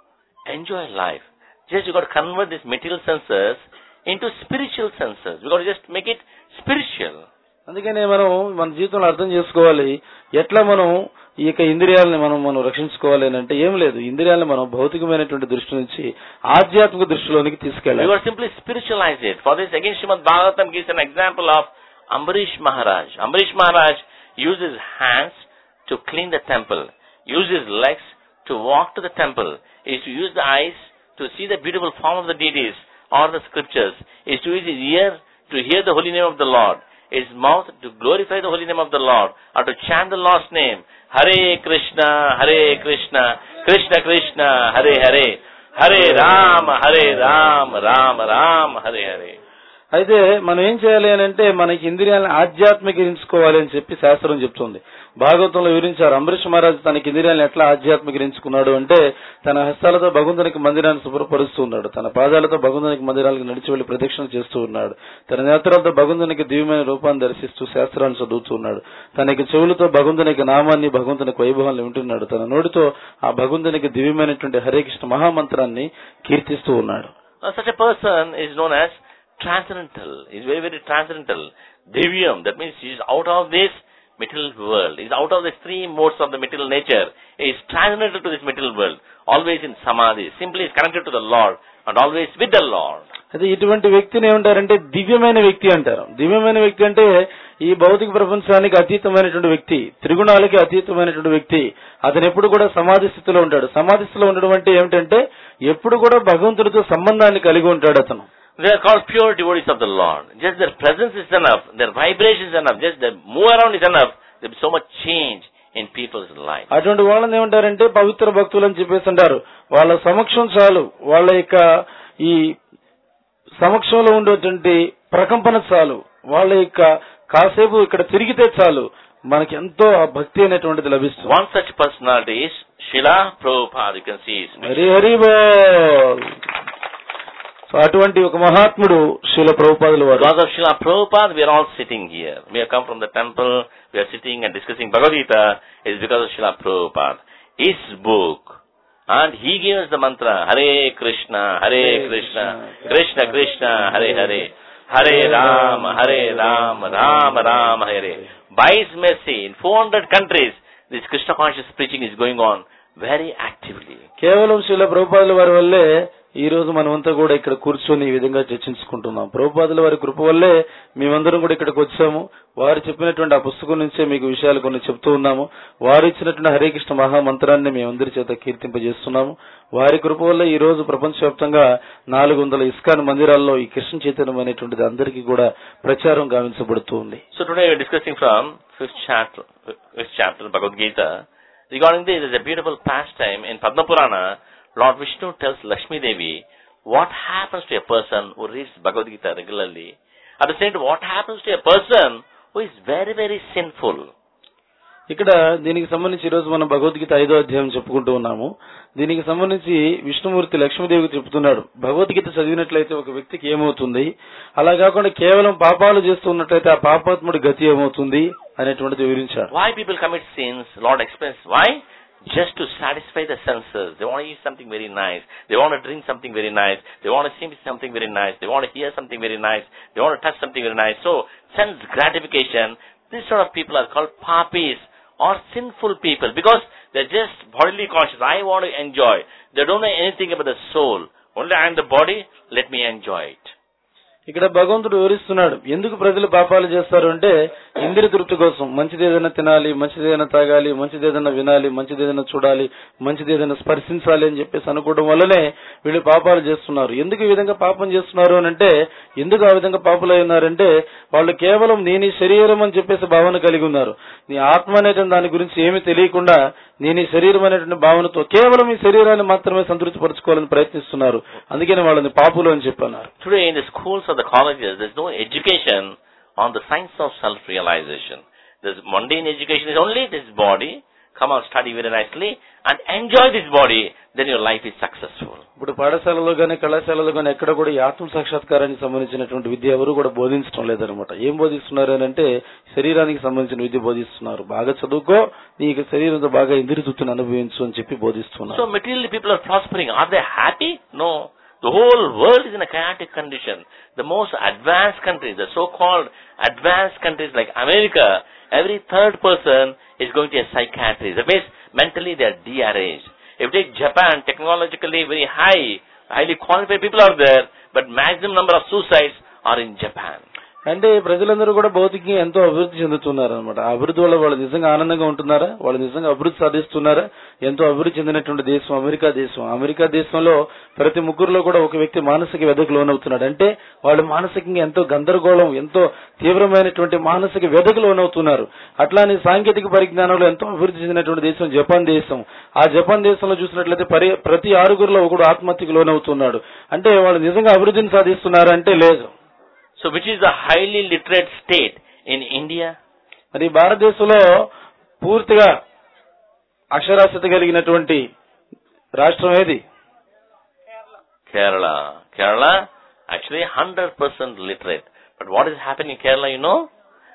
enjoy life. Just you got to convert these material senses into spiritual senses. We got to just make it spiritual.
అందుకనే మనం మన జీవితంలో అర్థం చేసుకోవాలి ఎట్లా మనం ఈ యొక్క ఇంద్రియాలని మనం మనం రక్షించుకోవాలి అని అంటే ఏం లేదు ఇంద్రియాలను మనం భౌతికమైనటువంటి దృష్టి నుంచి ఆధ్యాత్మిక దృష్టిలోనికి
We
తీసుకెళ్ళాలి
got to simply spiritualize it. For this, again, Srimad Bhagavatam gives an example of Ambarish Maharaj. Ambarish Maharaj uses his hands to clean the temple, uses his legs to walk to the temple, is to use the eyes to see the beautiful form of the deities or the scriptures, is to use his ear to hear the holy name of the Lord, his mouth to glorify the holy name of the Lord, or to chant the Lord's name, Hare Krishna, Hare Krishna, Krishna Krishna, Hare Hare, Hare Ram, Hare Ram, Ram Ram, Hare Hare.
అయితే మనం ఏం చేయాలి అని అంటే మనకి ఇంద్రియాలను ఆధ్యాత్మికరించుకోవాలి అని చెప్పి శాస్త్రం చెప్తుంది భాగవతంలో వివరించారు అంబరీష్ మహారాజు తనకి ఇంద్రియాలను ఎట్లా ఆధ్యాత్మికరించుకున్నాడు అంటే తన హస్తాలతో భగవంతునికి మందిరాన్ని శుభ్రపరుస్తూ ఉన్నాడు తన పాదాలతో భగవంతునికి మందిరాలకు నడిచి వెళ్లి ప్రదక్షిణ చేస్తూ ఉన్నాడు తన నేత్రాలతో భగవంతునికి దివ్యమైన రూపాన్ని దర్శిస్తూ శాస్త్రాన్ని చదువుతూ ఉన్నాడు తనకి చెవులతో భగవంతునికి నామాన్ని భగవంతునికి వైభవాన్ని వింటున్నాడు తన నోటితో ఆ భగవంతునికి దివ్యమైనటువంటి హరే కృష్ణ మహామంత్రాన్ని కీర్తిస్తూ ఉన్నాడు
Now, such a person is known as transcendental. He's very, very transcendental. Divyam, that means he's out of this material world. He's out of the three modes of the material nature. He's transcendental to this material world. Always in samadhi. Simply is connected to the Lord and always with the Lord.
అయితే ఇటువంటి వ్యక్తిని ఏమంటారంటే దివ్యమైన వ్యక్తి అంటారు దివ్యమైన వ్యక్తి అంటే ఈ భౌతిక ప్రపంచానికి అతీతమైనటువంటి వ్యక్తి త్రిగుణాలకి అతీతమైనటువంటి వ్యక్తి అతను ఎప్పుడు కూడా సమాధి స్థితిలో ఉంటాడు సమాధి స్థితిలో ఉండడం అంటే ఏమిటంటే ఎప్పుడు కూడా భగవంతుడితో సంబంధాన్ని కలిగి ఉంటాడు అతను
They are called pure devotees of the Lord. Just their presence is enough. Their vibration is enough. Just their move around is enough. There will be so much change in people's life.
అటువంటి వాళ్ళని ఏమంటారంటే పవిత్ర భక్తులు అని చెప్పేసి అంటారు వాళ్ళ సమక్షం చాలు వాళ్ళ యొక్క ఈ సమక్షంలో ఉండేటువంటి ప్రకంపన చాలు వాళ్ళ యొక్క కాసేపు ఇక్కడ తిరిగితే చాలు మనకి ఎంతో ఆ భక్తి అనేటువంటిది లభిస్తుంది
One such personality is Srila Prabhupada. You can see his
Hari Hari బోల్ సో అటువంటి ఒక మహాత్ముడు శిల ప్రభుపాదుల వారు
Because of Srila Prabhupada, we are all sitting here. We have come from the temple, we are sitting and discussing Bhagavad Gita. It is because of Srila Prabhupada. His book. And he gave us the mantra, Hare Krishna, Hare Krishna, Krishna Krishna, Hare Hare. Hare Ram, Hare Ram, Ram Ram, Hare. By his mercy, in 400 countries, this Krishna conscious preaching is going on very actively.
కేవలం శిల ప్రభుపాదుల వారి వల్లే ఈ రోజు మనమంతా కూడా ఇక్కడ కూర్చొని ఈ విధంగా చర్చించుకుంటున్నాం ప్రభుపాదుల వారి కృప వల్లే మేమందరం కూడా ఇక్కడికి వచ్చాము వారు చెప్పినటువంటి ఆ పుస్తకం నుంచే మీకు విషయాలు కొన్ని చెప్తూ ఉన్నాము వారు ఇచ్చినటువంటి హరే కృష్ణ మహామంత్రాన్ని మేమందరి చేత కీర్తింపజేస్తున్నాము వారి కృప వల్ల ఈ రోజు ప్రపంచవ్యాప్తంగా నాలుగు వందల ఇస్కాన్ మందిరాల్లో ఈ కృష్ణ చైతన్యం అనేటువంటిది అందరికీ కూడా ప్రచారం గావించబడుతూ ఉంది
So today we are discussing from fifth chapter, fifth chapter Bhagavad Gita. Regarding this, there is a beautiful pastime in Padma Purana. Lord Vishnu tells Lakshmi Devi what happens to a person who reads Bhagavad Gita regularly. At the same time, what happens to a person who is very, very sinful.
ఇక్కడ దీనికి సంబంధించి ఈ రోజు మనం భగవద్గీత ఐదో అధ్యాయం చెప్పుకుంటూ ఉన్నాము దీనికి సంబంధించి విష్ణుమూర్తి లక్ష్మీదేవికి చెప్తున్నాడు భగవద్గీత చదివినట్లయితే ఒక వ్యక్తికి ఏమవుతుంది అలా కాకుండా కేవలం పాపాలు చేస్తున్నట్లయితే ఆ పాపాత్ముడి గతి ఏమవుతుంది అనేటువంటిది వివరించాడు
Why people commit sins? Lord explains why. Just to satisfy the senses. They want to eat something very nice. They want to drink something very nice. They want to see something very nice. They want to hear something very nice. They want to touch something very nice. So, sense gratification. These sort of people are called papis or sinful people because they're just bodily conscious. I want to enjoy. They don't know anything about the soul. Only I am the body. Let me enjoy it.
ఇక్కడ భగవంతుడు వివరిస్తున్నాడు ఎందుకు ప్రజలు పాపాలు చేస్తారు అంటే ఇంద్రియ తృప్తి కోసం మంచిది ఏదైనా తినాలి మంచిది ఏదైనా తాగాలి మంచిది ఏదైనా వినాలి మంచిది ఏదైనా చూడాలి మంచిది ఏదైనా స్పర్శించాలి అని చెప్పేసి అనుకోవడం వల్లనే వీళ్ళు పాపాలు చేస్తున్నారు ఎందుకు ఈ విధంగా పాపం చేస్తున్నారు అని అంటే ఎందుకు ఆ విధంగా పాపులై ఉన్నారంటే వాళ్ళు కేవలం నేను ఈ శరీరం అని చెప్పేసి భావన కలిగి ఉన్నారు నీ ఆత్మ అనేటువంటి దాని గురించి ఏమీ తెలియకుండా నేను ఈ శరీరం అనేటువంటి భావనతో కేవలం ఈ శరీరాన్ని మాత్రమే సంతృప్తి పరచుకోవాలని ప్రయత్నిస్తున్నారు అందుకని వాళ్ళని పాపులు అని చెప్పన్నారు
Today in the schools or the colleges, there's no education on the science of self-realization. There's mundane education is only this body. Come on, study very nicely and enjoy this body. Then your life is successful.
ఇప్పుడు పాఠశాలలో గానీ కళాశాలలో గానీ ఎక్కడ కూడా ఈ ఆత్మ సాక్షాత్కారానికి సంబంధించినటువంటి విద్య ఎవరు కూడా బోధించడం లేదనమాట ఏం బోధిస్తున్నారు అని అంటే శరీరానికి సంబంధించిన విద్య బోధిస్తున్నారు బాగా చదువుకో నీకు శరీరంతో బాగా ఇంద్రియ తృప్తిని అనుభవించు అని చెప్పి బోధిస్తున్నారు
So materially people are prospering. Are they happy? No. The whole world is in a chaotic condition. The most advanced countries, the so-called advanced countries like America, every third person is going to a psychiatrist. That means mentally they are de-arranged. If you take Japan, technologically very high, highly qualified people are there, but maximum number of suicides are in Japan.
అంటే ప్రజలందరూ కూడా భౌతికంగా ఎంతో అభివృద్ధి చెందుతున్నారు అనమాట ఆ అభివృద్ధి వల్ల వాళ్ళు నిజంగా ఆనందంగా ఉంటున్నారా వాళ్ళు నిజంగా అభివృద్ధి సాధిస్తున్నారా ఎంతో అభివృద్ధి చెందినటువంటి దేశం అమెరికా దేశం అమెరికా దేశంలో ప్రతి ముగ్గురులో కూడా ఒక వ్యక్తి మానసిక వ్యధకు లోనవుతున్నాడు అంటే వాళ్ళు మానసికంగా ఎంతో గందరగోళం ఎంతో తీవ్రమైనటువంటి మానసిక వ్యధకు లోనవుతున్నారు అట్లానే సాంకేతిక పరిజ్ఞానంలో ఎంతో అభివృద్ధి చెందినటువంటి దేశం జపాన్ దేశం ఆ జపాన్ దేశంలో చూసినట్లయితే పరి ప్రతి ఆరుగురిలో ఒకడు ఆత్మహత్యకు లోనవుతున్నాడు అంటే వాళ్ళు నిజంగా అభివృద్ధిని సాధిస్తున్నారా అంటే లేదు
So which is the highly literate state in India?
మరి భారతదేశంలో పూర్తిగా అక్షరాస్యత కలిగినటువంటి రాష్ట్రం ఏది
Kerala. Kerala, actually 100% literate. But what is happening in Kerala, you know?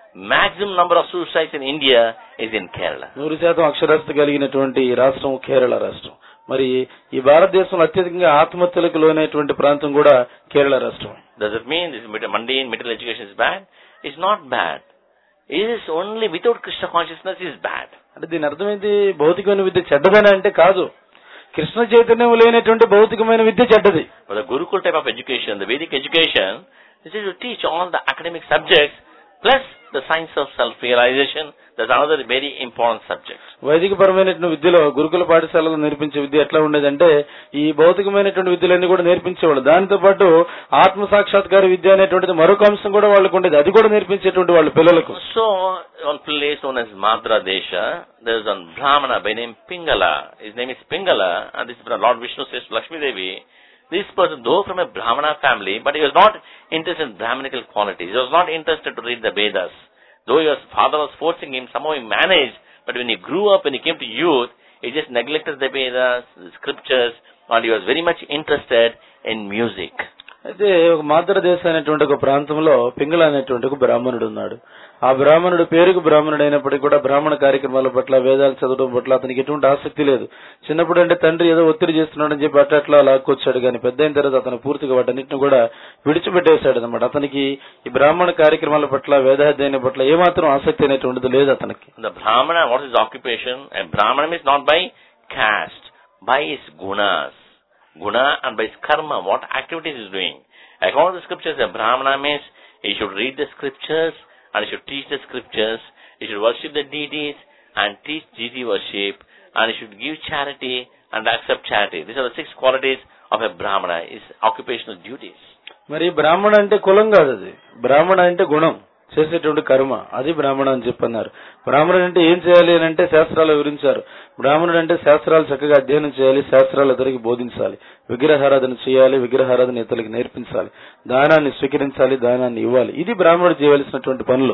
maximum number of suicides in India is in Kerala.
నూరు శాతం అక్షరాస్యత కలిగినటువంటి ఈ రాష్ట్రం కేరళ రాష్ట్రం మరి ఈ భారతదేశంలో అత్యధికంగా ఆత్మహత్యలకు లోనైనటువంటి ప్రాంతం కూడా కేరళ రాష్ట్రం
Does it mean this mid- mundane material education is bad? It's not bad. It is only without Krishna consciousness is bad.
అంటే దీని అర్థమైంది భౌతికమైన విద్య చెడ్డదని అంటే కాదు కృష్ణ చైతన్యం లేనటువంటి భౌతికమైన విద్య చెడ్డది
But the Gurukul type of education, the Vedic education, this is to teach all the academic subjects plus the science of self-realization. That's another very important subject.
వైదిక పరమైనటువంటి విద్యలో గురుకుల పాఠశాలలో నేర్పించే విద్య ఎట్లా ఉండేదంటే ఈ భౌతికమైనటువంటి విద్యలన్నీ కూడా నేర్పించేవాళ్ళు దానితో పాటు ఆత్మ సాక్షాత్కార విద్య అనేటువంటిది మరొక అంశం కూడా వాళ్ళకు ఉండేది అది కూడా నేర్పించేటువంటి వాళ్ళ పిల్లలకు
So, one place known as Madra Desha, there is one Brahmana by name Pingala. His name is Pingala, and this is from Lord Vishnu says to Lakshmi Devi. This person, though from a Brahmana family, but he was not interested in Brahminical qualities. He was not interested to read the Vedas. Though his father was forcing him, somehow he managed, but when he grew up, when he came to youth, he just neglected the Vedas, the scriptures, and he was very much interested in music.
అయితే ఒక మాతృ దేశం అనేటువంటి ఒక ప్రాంతంలో పింగళ అనేటువంటి ఒక బ్రాహ్మణుడు ఉన్నాడు ఆ బ్రాహ్మణుడు పేరుకు బ్రాహ్మణుడు అయినప్పటికీ కూడా బ్రాహ్మణ కార్యక్రమాల పట్ల వేదాలు చదవడం పట్ల అతనికి ఎటువంటి ఆసక్తి లేదు చిన్నప్పుడు అంటే తండ్రి ఏదో ఒత్తిడి చేస్తున్నాడని చెప్పి అట్లా అట్లా లాక్కొచ్చాడు కానీ పెద్ద అయిన తర్వాత అతను పూర్తిగా వాటన్నిటిని కూడా విడిచిపెట్టేశాడు అనమాట అతనికి ఈ బ్రాహ్మణ కార్యక్రమాల పట్ల వేదాధ్యయనం పట్ల ఏమాత్రం ఆసక్తి అనేటువంటిది లేదు అతనికి
The Brahmana, what is his occupation? A Brahmana is not by caste, by his gunas. Guna and by his karma, what activities he is doing. According to the scriptures, a Brahmana means he should read the scriptures and he should teach the scriptures, he should worship the deities and teach deity worship, and he should give charity and accept charity. These are the six qualities of a Brahmana, his occupational duties.
మరి బ్రాహ్మణ అంటే కులం కాదు అది బ్రాహ్మణ అంటే గుణం చేసేటువంటి కర్మ అది బ్రాహ్మణ అని చెప్పన్నారు బ్రాహ్మణుడు అంటే ఏం చేయాలి అని అంటే శాస్త్రాలు వివరించారు బ్రాహ్మణుడు అంటే శాస్త్రాలు చక్కగా అధ్యయనం చేయాలి శాస్త్రాలు ఇతరులకు బోధించాలి విగ్రహారాధన చేయాలి విగ్రహారాధన ఇతరులకు నేర్పించాలి దానాన్ని స్వీకరించాలి దానాన్ని ఇవ్వాలి ఇది బ్రాహ్మణుడు చేయవలసినటువంటి పనులు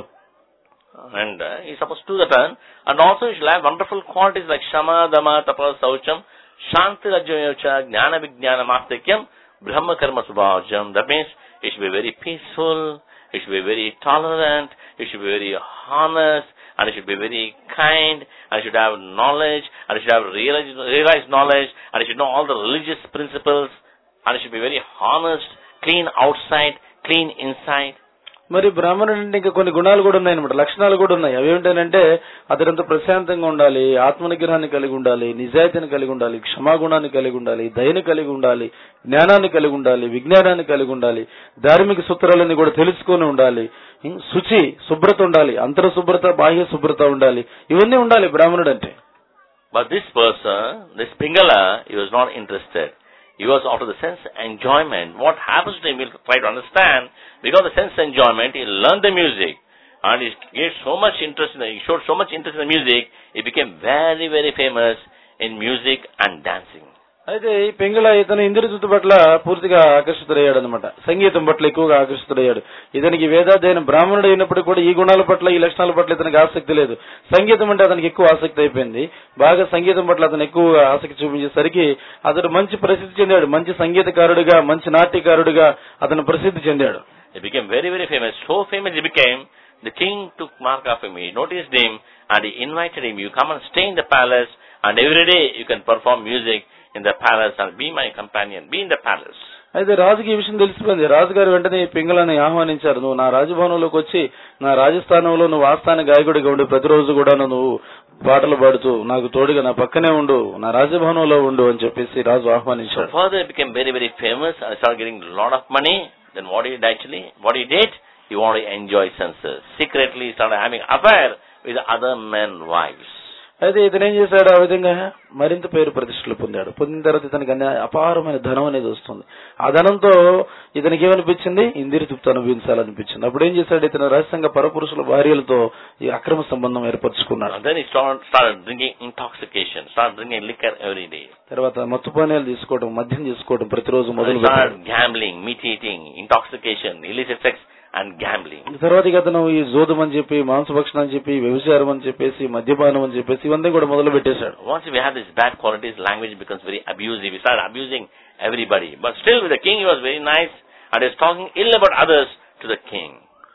And uh, he's supposed to do that. And, and also he should have wonderful qualities like Shama, Dama, Tapa, Saucham, Shanti, Rajyocha, Jnana, Vijnana, Mastikyam, Brahma, Karma, Subhajam. That means he should be very peaceful, he should be very tolerant, he should be very honest, and he should be very kind, and he should have knowledge, and he should have realized, realized knowledge, and he should know all the religious principles, and he should be very honest, clean outside, clean inside.
మరి బ్రాహ్మణుడు అంటే ఇంకా కొన్ని గుణాలు కూడా ఉన్నాయి అనమాట లక్షణాలు కూడా ఉన్నాయి అవి ఏమిటంటే అతడంత ప్రశాంతంగా ఉండాలి ఆత్మ నిగ్రహాన్ని కలిగి ఉండాలి నిజాయితీని కలిగి ఉండాలి క్షమాగుణాన్ని కలిగి ఉండాలి దయని కలిగి ఉండాలి జ్ఞానాన్ని కలిగి ఉండాలి విజ్ఞానాన్ని కలిగి ఉండాలి ధార్మిక సూత్రాలన్నీ కూడా తెలుసుకొని ఉండాలి ఉం, శుచి శుభ్రత ఉండాలి అంతర శుభ్రత బాహ్య శుభ్రత ఉండాలి ఇవన్నీ ఉండాలి బ్రాహ్మణుడు అంటే
But this person, this Pingala, he was not interested. He was after the sense enjoyment. What happens to him, we'll try to understand. Because of the sense enjoyment, he learned the music. And he gave so much interest in the, he showed so much interest in the music, he became very, very famous in music and dancing.
అయితే ఈ పెంగళ ఇతను ఇంద్రజిత్తు పట్ల పూర్తిగా ఆకర్షితుడయ్యాడు అనమాట సంగీతం పట్ల ఎక్కువగా ఆకర్షితుడయ్యాడు ఇతనికి వేదాధ్యయనం బ్రాహ్మణుడు అయినప్పటికీ కూడా ఈ గుణాల పట్ల ఈ లక్షణాల పట్ల ఇతనికి ఆసక్తి లేదు సంగీతం అంటే అతనికి ఎక్కువ ఆసక్తి అయిపోయింది బాగా సంగీతం పట్ల అతను ఎక్కువ ఆసక్తి చూపించేసరికి అతడు మంచి ప్రసిద్ధి చెందాడు మంచి సంగీతకారుడిగా మంచి నాట్యకారుడిగా అతను ప్రసిద్ధి చెందాడు
He became very, very famous. So famous he became, the king took mark of him. He noticed him and he invited him. You come and stay in the palace and every day you can perform music in the palace and be my companion. Be in the palace.
అయితే రాజుకి ఈ విషయం తెలిసిపోయింది రాజుగారు వెంటనే ఈ పింగళని ఆహ్వానించారు నువ్వు నా రాజభవనంలోకి వచ్చి నా రాజస్థానంలో నువ్వు ఆస్థాన గాయకుడిగా ఉండి ప్రతిరోజు కూడా నువ్వు పాటలు పాడుతూ నాకు తోడుగా నా పక్కనే ఉండు నా రాజభవనంలో ఉండు అని చెప్పేసి రాజు
So
ఆహ్వానించాడు
further he became very, very famous and started getting a lot of money. Then what he did actually? What he did? He wanted to enjoy senses. Secretly he started having affair with other men wives.
అయితే ఇతను ఏం చేశాడు ఆ విధంగా మరింత పేరు ప్రతిష్టలు పొందాడు పొందిన తర్వాత ఇతనికి అన్ని అపారమైన ధనం అనేది వస్తుంది ఆ ధనంతో ఇతనికి ఏమనిపించింది ఇందిరి తృప్తి అనుభవించాలనిపించింది అప్పుడు ఏం చేశాడు ఇతను రహస్యంగా పరపురుషుల భార్యలతో ఈ అక్రమ సంబంధం ఏర్పరచుకున్నాడు
And then he started, started drinking intoxication, started drinking liquor every day.
తర్వాత మత్తుపానీయాలు తీసుకోవడం మద్యం తీసుకోవడం ప్రతిరోజు
And
మొదలు
he started
పెట్టాడు
gambling, meat eating, intoxication, illicit sex and gambling.
తర్వాత ఇక అతను ఈ జోదం అని చెప్పి మాంసభక్షణం అని చెప్పి వ్యభిచారం అని చెప్పేసి మద్యపానం అని చెప్పేసి ఇవన్నీ కూడా మొదలు పెట్టేశాడు
Once we have these bad qualities, language becomes very abusive. We start abusing everybody. But still with the king he was very nice and he was talking ill about others to the king.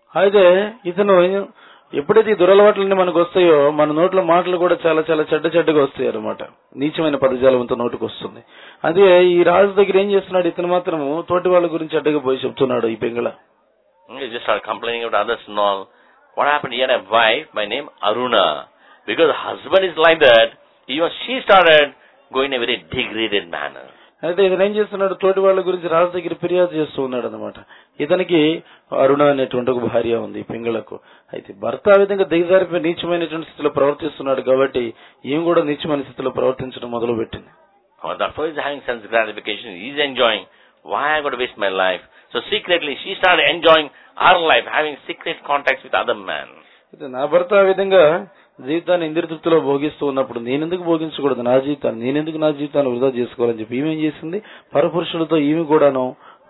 అయితే ఇతను ఎప్పుడైతే ఈ దురలవాట్లన్నీ మనకు వస్తాయో మన నోట్ల మాటలు కూడా చాలా చాలా చెడ్డ చెడ్డగా వస్తాయి అనమాట నీచమైన పదజాలంతో నోటికి వస్తుంది అదే ఈ రాజు దగ్గర ఏం చేస్తున్నాడు ఇతను మాత్రము తోటి వాళ్ళ గురించి అడ్డగా పోయి చెప్తున్నాడు ఈ పెంగళ
You just start complaining about others and all. What happened? He had a wife by name Aruna. Because the husband is like that, even she started going in a very degraded manner.
అయితే ఇతను ఏం చేస్తున్నాడు తోటి వాళ్ళ గురించి రాజు దగ్గర ఫిర్యాదు చేస్తూ ఉన్నాడు అనమాట ఇతనికి అరుణ అనేటువంటి ఒక భార్య ఉంది ఈ పింగళకు అయితే భర్త ఆ విధంగా దిగజారిపోయి నీచమైనటువంటి స్థితిలో ప్రవర్తిస్తున్నాడు కాబట్టి ఈమె కూడా నీచమైన స్థితిలో ప్రవర్తించడం మొదలు పెట్టింది
Oh, that fellow is having sense gratification. He's enjoying. Why I got to waste my life? So secretly, she started enjoying her life, having secret contacts with other men.
అయితే నా భర్త ఆ విధంగా జీవితాన్ని ఇంద్రితృప్తిలో భోగిస్తూ ఉన్నప్పుడు నేనెందుకు భోగించకూడదు నా జీవితాన్ని నేనెందుకు నా జీవితాన్ని వృధా చేసుకోవాలని చెప్పి ఈమె ఏం చేసింది పరపురుషులతో ఈమె కూడాను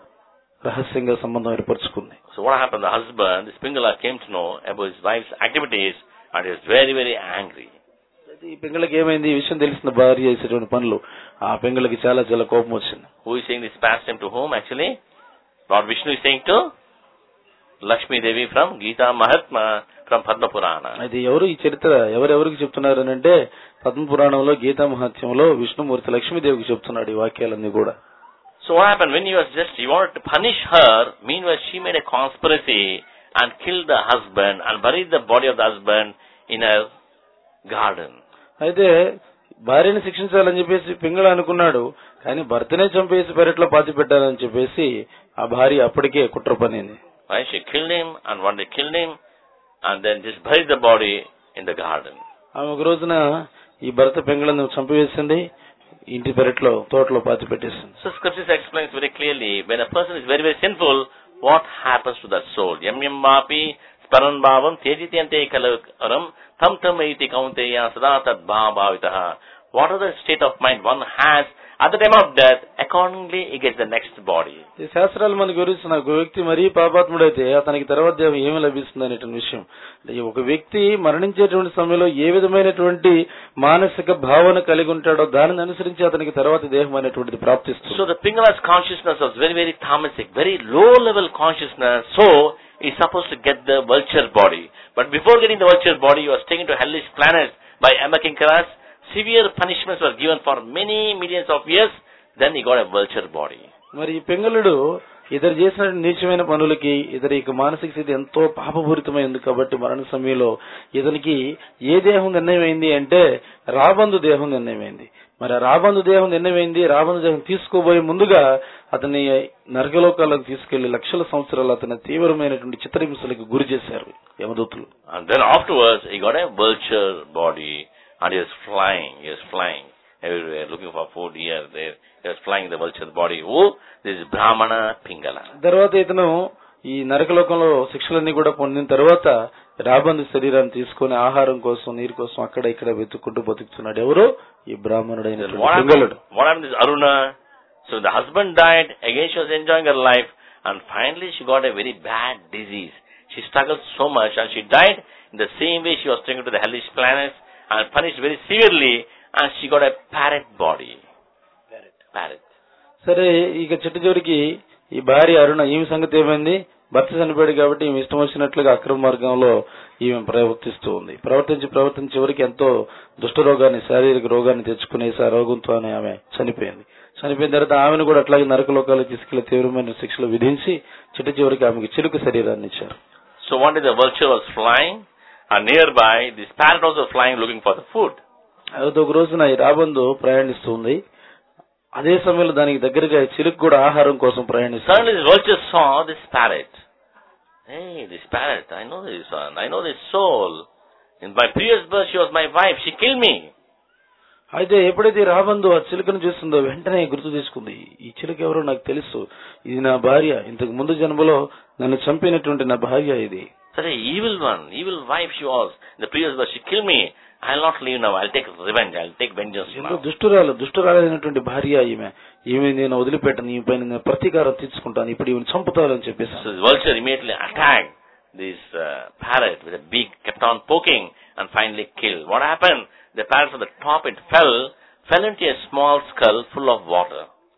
రహస్యంగా సంబంధం ఏర్పరచుకుంది
So what happened? The husband, this Pingala, came to know about his wife's activities and he was very, very angry.
అయితే ఈ పెంగళకి ఏమైంది ఈ విషయం తెలిసిన భార్య చేసేటువంటి పనులు ఆ పెంగళకి చాలా చాలా కోపం వచ్చింది
Who is saying this past time to whom actually? Lord Vishnu is saying to Lakshmi Devi from Gita Mahatma from Padma Purana.
అయితే ఎవరు ఈ చరిత్ర ఎవరెవరికి చెప్తున్నారు అని అంటే పద్మ పురాణంలో గీతా మహత్యంలో విష్ణుమూర్తి లక్ష్మీదేవికి చెప్తున్నాడు ఈ వాక్యాలన్నీ కూడా
So what happened when he was just, he wanted to punish her, meanwhile she made a conspiracy and killed the husband and buried the body of the husband in her garden.
అయితే భార్యని శిక్షించాలని చెప్పేసి పింగళ అనుకున్నాడు కానీ భర్తనే చంపేసి పెరట్లో పాతి పెట్టాలని చెప్పేసి ఆ భార్య అప్పటికే కుట్ర పనింది
Right? She killed him and one day killed him and then just buried the body in the garden.
ఆమె ఒక రోజున ఈ భర్త పింగళను చంపివేసింది ఇంటి పెరట్లో తోటలో పాతి పెట్టేసింది
So scriptures explains very clearly when a person is very, very sinful, what happens to that soul? Yam yam vapi sparan bhavam tejiti ante kalavaram tam tam iti kaunteya sada tad bhavavitaha. What are the state of mind one has at the time of death, accordingly he gets the next body.
ఈ శాస్త్రాలు మనకు వివరిస్తున్న ఒక వ్యక్తి మరీ పాపాత్ముడైతే అతనికి తర్వాత దేహం ఏమి లభిస్తుంది అనేటువంటి విషయం అంటే ఒక వ్యక్తి మరణించేటువంటి సమయంలో ఏ విధమైనటువంటి మానసిక భావన కలిగి ఉంటాడో దానిని అనుసరించి అతనికి తర్వాత దేహం అనేటువంటిది ప్రాప్తిస్తుంది
So the Pingala's consciousness was very, very tamasic, very low level consciousness. So he's supposed to get the vulture body. But before getting the vulture body, he was taken to hellish planets by Amakinkaras. Severe punishments were given for many millions of years. Then he got a vulture body.
మరి ఈ పెంగళుడు ఇతరు చేసిన నీచమైన పనులకి ఇతని యొక్క మానసిక స్థితి ఎంతో పాపపూరితమైంది కాబట్టి మరణ సమయంలో ఇతనికి ఏ దేహం నిర్ణయమైంది అంటే రాబందు దేహం నిర్ణయమైంది మరి ఆ రాబందు దేహం నిర్ణయమైంది రాబందు దేహం తీసుకోబోయే ముందుగా అతన్ని నరకలోకాలకు తీసుకెళ్లి లక్షల సంవత్సరాలు అతని తీవ్రమైనటువంటి చిత్రహింసలకు గురి చేశారు యమదూతులు
And then afterwards, he got a vulture body and he was flying. He was flying everywhere, looking for food here, there. He was flying the vulture body. Who? This is Brahmana Pingala.
తర్వాత ఇతను ఈ నరకలోకంలో శిక్షలన్నీ కూడా పొందిన తర్వాత రాబందు శరీరాన్ని తీసుకొని ఆహారం కోసం నీరు కోసం అక్కడ ఇక్కడ వెతుక్కుంటూ బతుకుతున్నాడు ఎవరు ఈ బ్రాహ్మణుడైన
Then what
పింగళుడు
happened? What happened is Aruna. So the husband died. Again, she was enjoying her life, and finally she got a very bad disease. She struggled so much, and she died in the same way she was taken to the hellish planets and punished very severely, and she got a parrot body. Parrot.
సరే ఇక చిట్ట చివరికి ఈ భార్య అరుణ ఈమె సంగతి ఏమైంది భర్త చనిపోయాడు కాబట్టి ఈమె ఇష్టం వచ్చినట్లుగా అక్రమ మార్గంలో ఈమె ప్రవర్తిస్తూ ఉంది ప్రవర్తించి ప్రవర్తించి చివరికి ఎంతో దుష్ట రోగాన్ని శారీరక రోగాన్ని తెచ్చుకునేసి ఆ రోగంతో ఆమె చనిపోయింది చనిపోయిన తర్వాత ఆమెను కూడా అట్లాగే నరకలోకాలకు తీసుకెళ్లి తీవ్రమైన శిక్షలు విధించి చిట్ట చివరికి ఆమెకి చిలుక శరీరాన్ని ఇచ్చారు
So one day the vulture was flying, and nearby this parrot was also flying looking for the food.
అయితే ఒక రోజున ఈ రాబందు ప్రయాణిస్తుంది అదే సమయంలో దానికి దగ్గరగా ఈ చిలుక కూడా ఆహారం కోసం ప్రయాణిస్తుంది
Suddenly the vulture saw this parrot. Hey, this parrot, I know this one. I know this soul. In my previous birth, she was my wife. She killed me.
అయితే ఎప్పుడైతే ఈ రాబందు ఆ చిలుకను చూస్తుందో వెంటనే గుర్తు తీసుకుంది ఈ చిలుక ఎవరో నాకు తెలుసు ఇది నా భార్య ఇంతకు ముందు జన్మలో నన్ను చంపినటువంటి నా భార్య ఇది
Such an evil one, evil wife she was. In the previous birth, she killed me. I'll not leave now. I'll take revenge. I'll take vengeance
ఎంతో
now.
దుష్టురాలు దుష్టురాలైనటువంటి భార్య ఈమె ఈమె నేను వదిలిపెట్టను ఈమె పైన నేను ప్రతీకారం తీర్చుకుంటాను ఇప్పుడు ఈమెను చంపుతానని చెప్పేసి
So the vulture immediately attacked this uh, parrot with a beak, kept on poking, and finally killed. What happened? The parrot from the top, it fell, fell into a small skull full of water.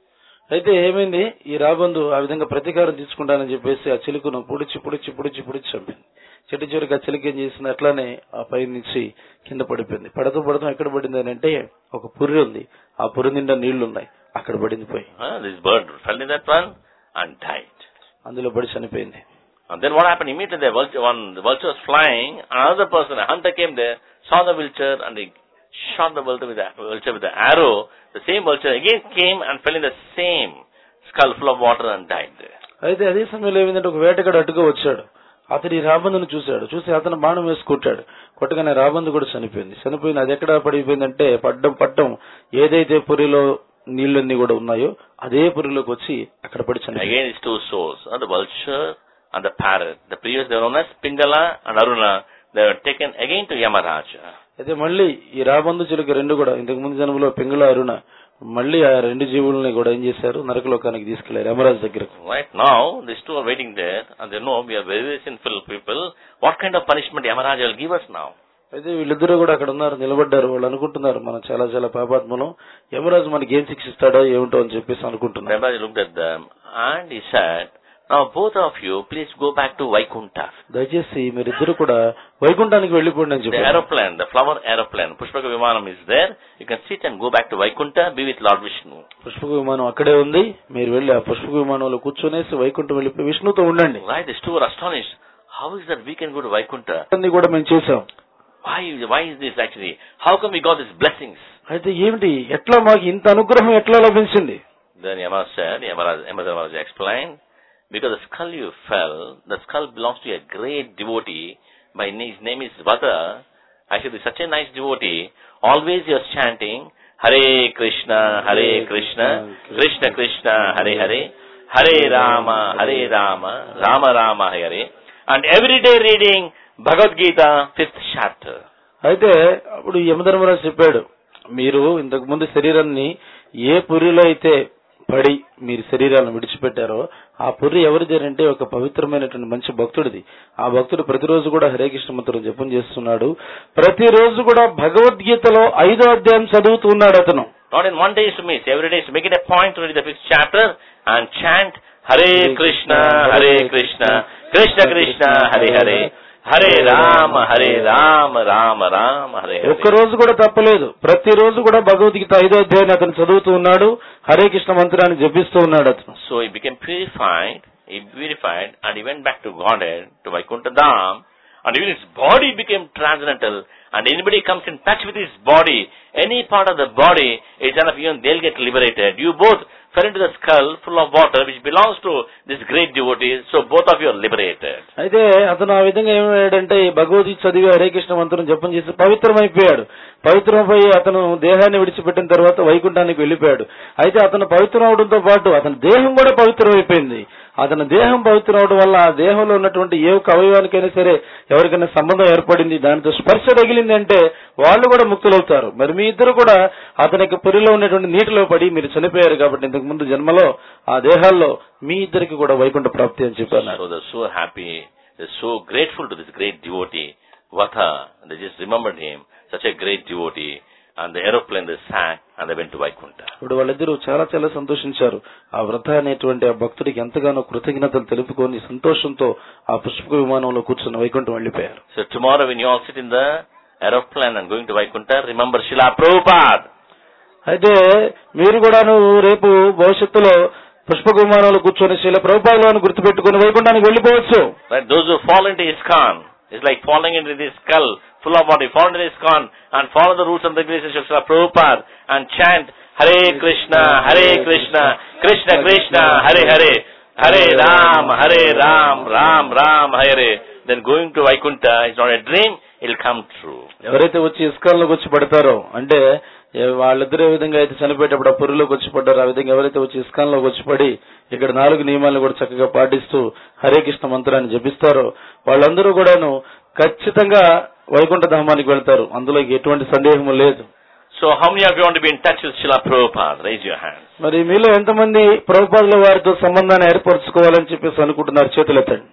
అయితే ఏమైంది ఈ రాబందు ఆ విధంగా ప్రతీకారం తీసుకుంటానని చెప్పేసి ఆ చిలుకను పుడిచి పుడిచి పుడిచి పుడిచి చంపింది చెట్టు చివరికి ఆ చిలుక ఏం చేసింది అట్లానే ఆ పై నుంచి కింద పడిపోయింది పడతూ పడతాం ఎక్కడ పడింది అని అంటే ఒక పుర్రి ఉంది ఆ పుర్రి నిండా నీళ్లు ఉన్నాయి అక్కడ పడింది పోయి
Huh? This bird fell in that one and died.
అందులో పడి చనిపోయింది
And then what happened? Immediately the vulture, one, the vulture was flying, another person, a hunter came there, saw the vulture and he shot the vulture with, a, vulture with the arrow. The same vulture again came and fell in the same skull full of water and died there.
అయితే అదే సమయంలో ఏమైందంటే ఒక వేటగాడు అడ్డుగా వచ్చాడు అతడు ఈ రాబందును చూశాడు చూసి అతను బాణం వేసి కొట్టాడు కొట్టగానే రాబందు కూడా చనిపోయింది చనిపోయింది అది ఎక్కడ పడిపోయిందంటే పడ్డం పట్టం ఏదైతే పురిలో నీళ్ళన్నీ కూడా ఉన్నాయో అదే పురిలోకి వచ్చి అక్కడ పడి చనిపోయింది
Again it's two souls, uh, the vulture and the parrot. The previous they were known as Pingala and Aruna. They were taken again to Yamaraja.
అయితే మళ్ళీ ఈ రాబందు చిలుక రెండు కూడా ఇంతకు ముందు జన్మలో పింగళ అరుణ మళ్ళీ ఆ రెండు జీవుల్ని కూడా ఏం చేశారు నరకలోకానికి తీసుకెళ్లారు యమరాజు దగ్గరకు
Right now, these two are waiting there and they know we are very, very sinful people. What kind of punishment Yamaraja will give us now?
అయితే వీళ్ళిద్దరూ కూడా అక్కడ ఉన్నారు నిలబడ్డారు వాళ్ళు అనుకుంటున్నారు మనం చాలా చాలా పాపాత్మలం యమరాజు మనకి ఏం శిక్షిస్తాడో ఏమిటో అని చెప్పేసి అనుకుంటున్నారు
Yamaraja looked at them and he said, Now both of you, please go back to Vaikunta.
దయచేసి మీరిద్దరు కూడా వైకుంఠానికి వెళ్ళిపోండి అని
The
చెప్పారు
aeroplane, the flower aeroplane, Pushpaka Vimanam is there. You can sit and go back to Vaikunta, be with Lord Vishnu.
పుష్పక విమానం అక్కడే ఉంది మీరు వెళ్ళి ఆ పుష్పక విమానంలో కూర్చొనేసి వైకుంఠం వెళ్ళిపోయి విష్ణుతో ఉండండి
Right? These two were astonished. How is that we can go to Vaikunta?
అన్ని కూడా మేము చేసాం
Why, why is this actually? How come we got these blessings?
అయితే ఏమిటి ఎట్లా మాకు ఇంత అనుగ్రహం ఎట్లా లభించింది
Then Yama said, Yamaraj, Yamaraj explained, because the skull you fell, the skull belongs to a great devotee. My na- his name is Vata. Actually, such a nice devotee. Always he was chanting, Hare Krishna, Hare Krishna, Krishna Krishna, Hare Hare, Hare Rama, Hare Rama, Rama Rama, Hare. And every day reading Bhagavad Gita, fifth chapter.
అయితే అప్పుడు యమధర్మరాజు చెప్పాడు మీరు ఇంతకు ముందు శరీరాన్ని ఏ పురిలో అయితే పడి మీరు శరీరాలను విడిచిపెట్టారో ఆ పుర్రి ఎవరిదేనంటే ఒక పవిత్రమైనటువంటి మంచి భక్తుడిది ఆ భక్తుడు ప్రతిరోజు కూడా హరే కృష్ణ మంత్రం జపం చేస్తున్నాడు ప్రతిరోజు కూడా భగవద్గీతలో ఐదో అధ్యాయం చదువుతూ ఉన్నాడు అతను
Not in one day is to miss. Every day is to make it a point to read the fifth chapter and chant Hare Krishna, Hare Krishna, Krishna Krishna, Hare Hare, Hare Rama, Hare Rama, Rama Rama, Hare
ఒక్క
Hare.
రోజు కూడా తప్పలేదు ప్రతిరోజు కూడా భగవద్గీత ఐదో అధ్యాయాన్ని అతను చదువుతూ ఉన్నాడు హరే కృష్ణ మంత్రాన్ని జపిస్తూ ఉన్నాడు అతను
So he became purified, he purified and he went back to Godhead, to Vaikuntha Dham, and even his body became transcendental and anybody comes in touch with his body, any part of the body, it's enough, even they'll get liberated. You both fell into the skull full of water which belongs to this great devotee, so both of you are liberated.
అయితే అతను ఆ విధంగా ఏమయ్యాడంటే ఈ భగవద్గీత చదివి హరే కృష్ణ మంత్రం జపం చేసి పవిత్రమైపోయాడు పవిత్రమైపోయి అతను దేహాన్ని విడిచిపెట్టిన తర్వాత వైకుంఠానికి వెళ్ళిపోయాడు అయితే అతను పవిత్రం అవడంతో పాటు అతని దేహం కూడా పవిత్రమైపోయింది అతని దేహం పవిత్రం అవడం వల్ల ఆ దేహంలో ఉన్నటువంటి ఏ ఒక్క అవయవానికైనా సరే ఎవరికైనా సంబంధం ఏర్పడింది దానితో స్పర్శ తగిలింది అంటే వాళ్ళు కూడా ముక్తులవుతారు మరి మీ ఇద్దరు కూడా అతనికి పురిలో ఉన్నటువంటి నీటిలో పడి మీరు చనిపోయారు కాబట్టి ఇంతకు ముందు జన్మలో ఆ దేహాల్లో మీ ఇద్దరికి కూడా వైకుంఠ ప్రాప్తి అని చెప్పారు
So they're so happy, they're so grateful to this great devotee, Vatha. They just remembered him, such a great devotee. And the aeroplane they sat and they went to Vaikuntha.
ఇప్పుడు వాళ్ళిద్దరూ చాలా చాలా సంతోషించారు ఆ వ్రత అనేటువంటి ఆ భక్తుడికి ఎంతగానో కృతజ్ఞతలు తెలుపుకొని సంతోషంతో ఆ పుష్పక విమానంలో కూర్చున్న వైకుంఠం వెళ్ళిపోయారు
So tomorrow when you all sit in the aeroplane and going to Vaikuntha, remember Srila Prabhupada.
అయితే మీరు కూడాను రేపు భవిష్యత్తులో పుష్పక విమానంలో కూర్చొని శీల ప్రభుపాలను గుర్తుపెట్టుకుని వైకుంఠానికి వెళ్ళిపోవచ్చు
Right? Those who fall into ISKCON, it's like falling into this skull full of water. Fall into ISKCON and follow the rules and regulations of Srila Prabhupada and chant Hare Krishna, Hare Krishna, Krishna Krishna, Hare Hare, Hare Ram, Hare Ram, Ram Ram, Hare. Then going to Vaikuntha is not a dream, it'll come true.
ఎవరైతే వచ్చి ఇస్కాన్లోకి వచ్చి పడతారో అంటే ఏ- వాళ్ళిద్దరు ఏ విధంగా అయితే చనిపోయేటప్పుడు ఆ పురిలోకి వచ్చి పడ్డారో ఆ విధంగా ఎవరైతే వచ్చి ఇస్కాన్లోకి వచ్చి పడి ఇక్కడ నాలుగు నియమాలను కూడా చక్కగా పాటిస్తూ హరే కృష్ణ మంత్రాన్ని జపిస్తారో వాళ్ళందరూ కూడాను ఖచ్చితంగా వైకుంఠ ధామానికి వెళ్తారు అందులో ఎటువంటి సందేహము లేదు
So how many of you want to be in touch with Srila Prabhupada? Raise your hands.
మరి మీలో ఎంతమంది ప్రభుపాదుల వారితో సంబంధాన్ని ఏర్పరచుకోవాలని చెప్పేసి అనుకుంటున్నారు చేతులెత్తండి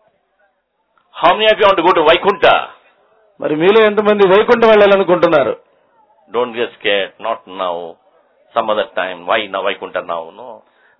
How many of you want to go to Vaikuntha?
మరి మీలో ఎంతమంది Vaikuntham వెళ్ళాలనుకుంటున్నారు
Don't get scared. Not now. Some other time. Why now Vaikuntha now? No.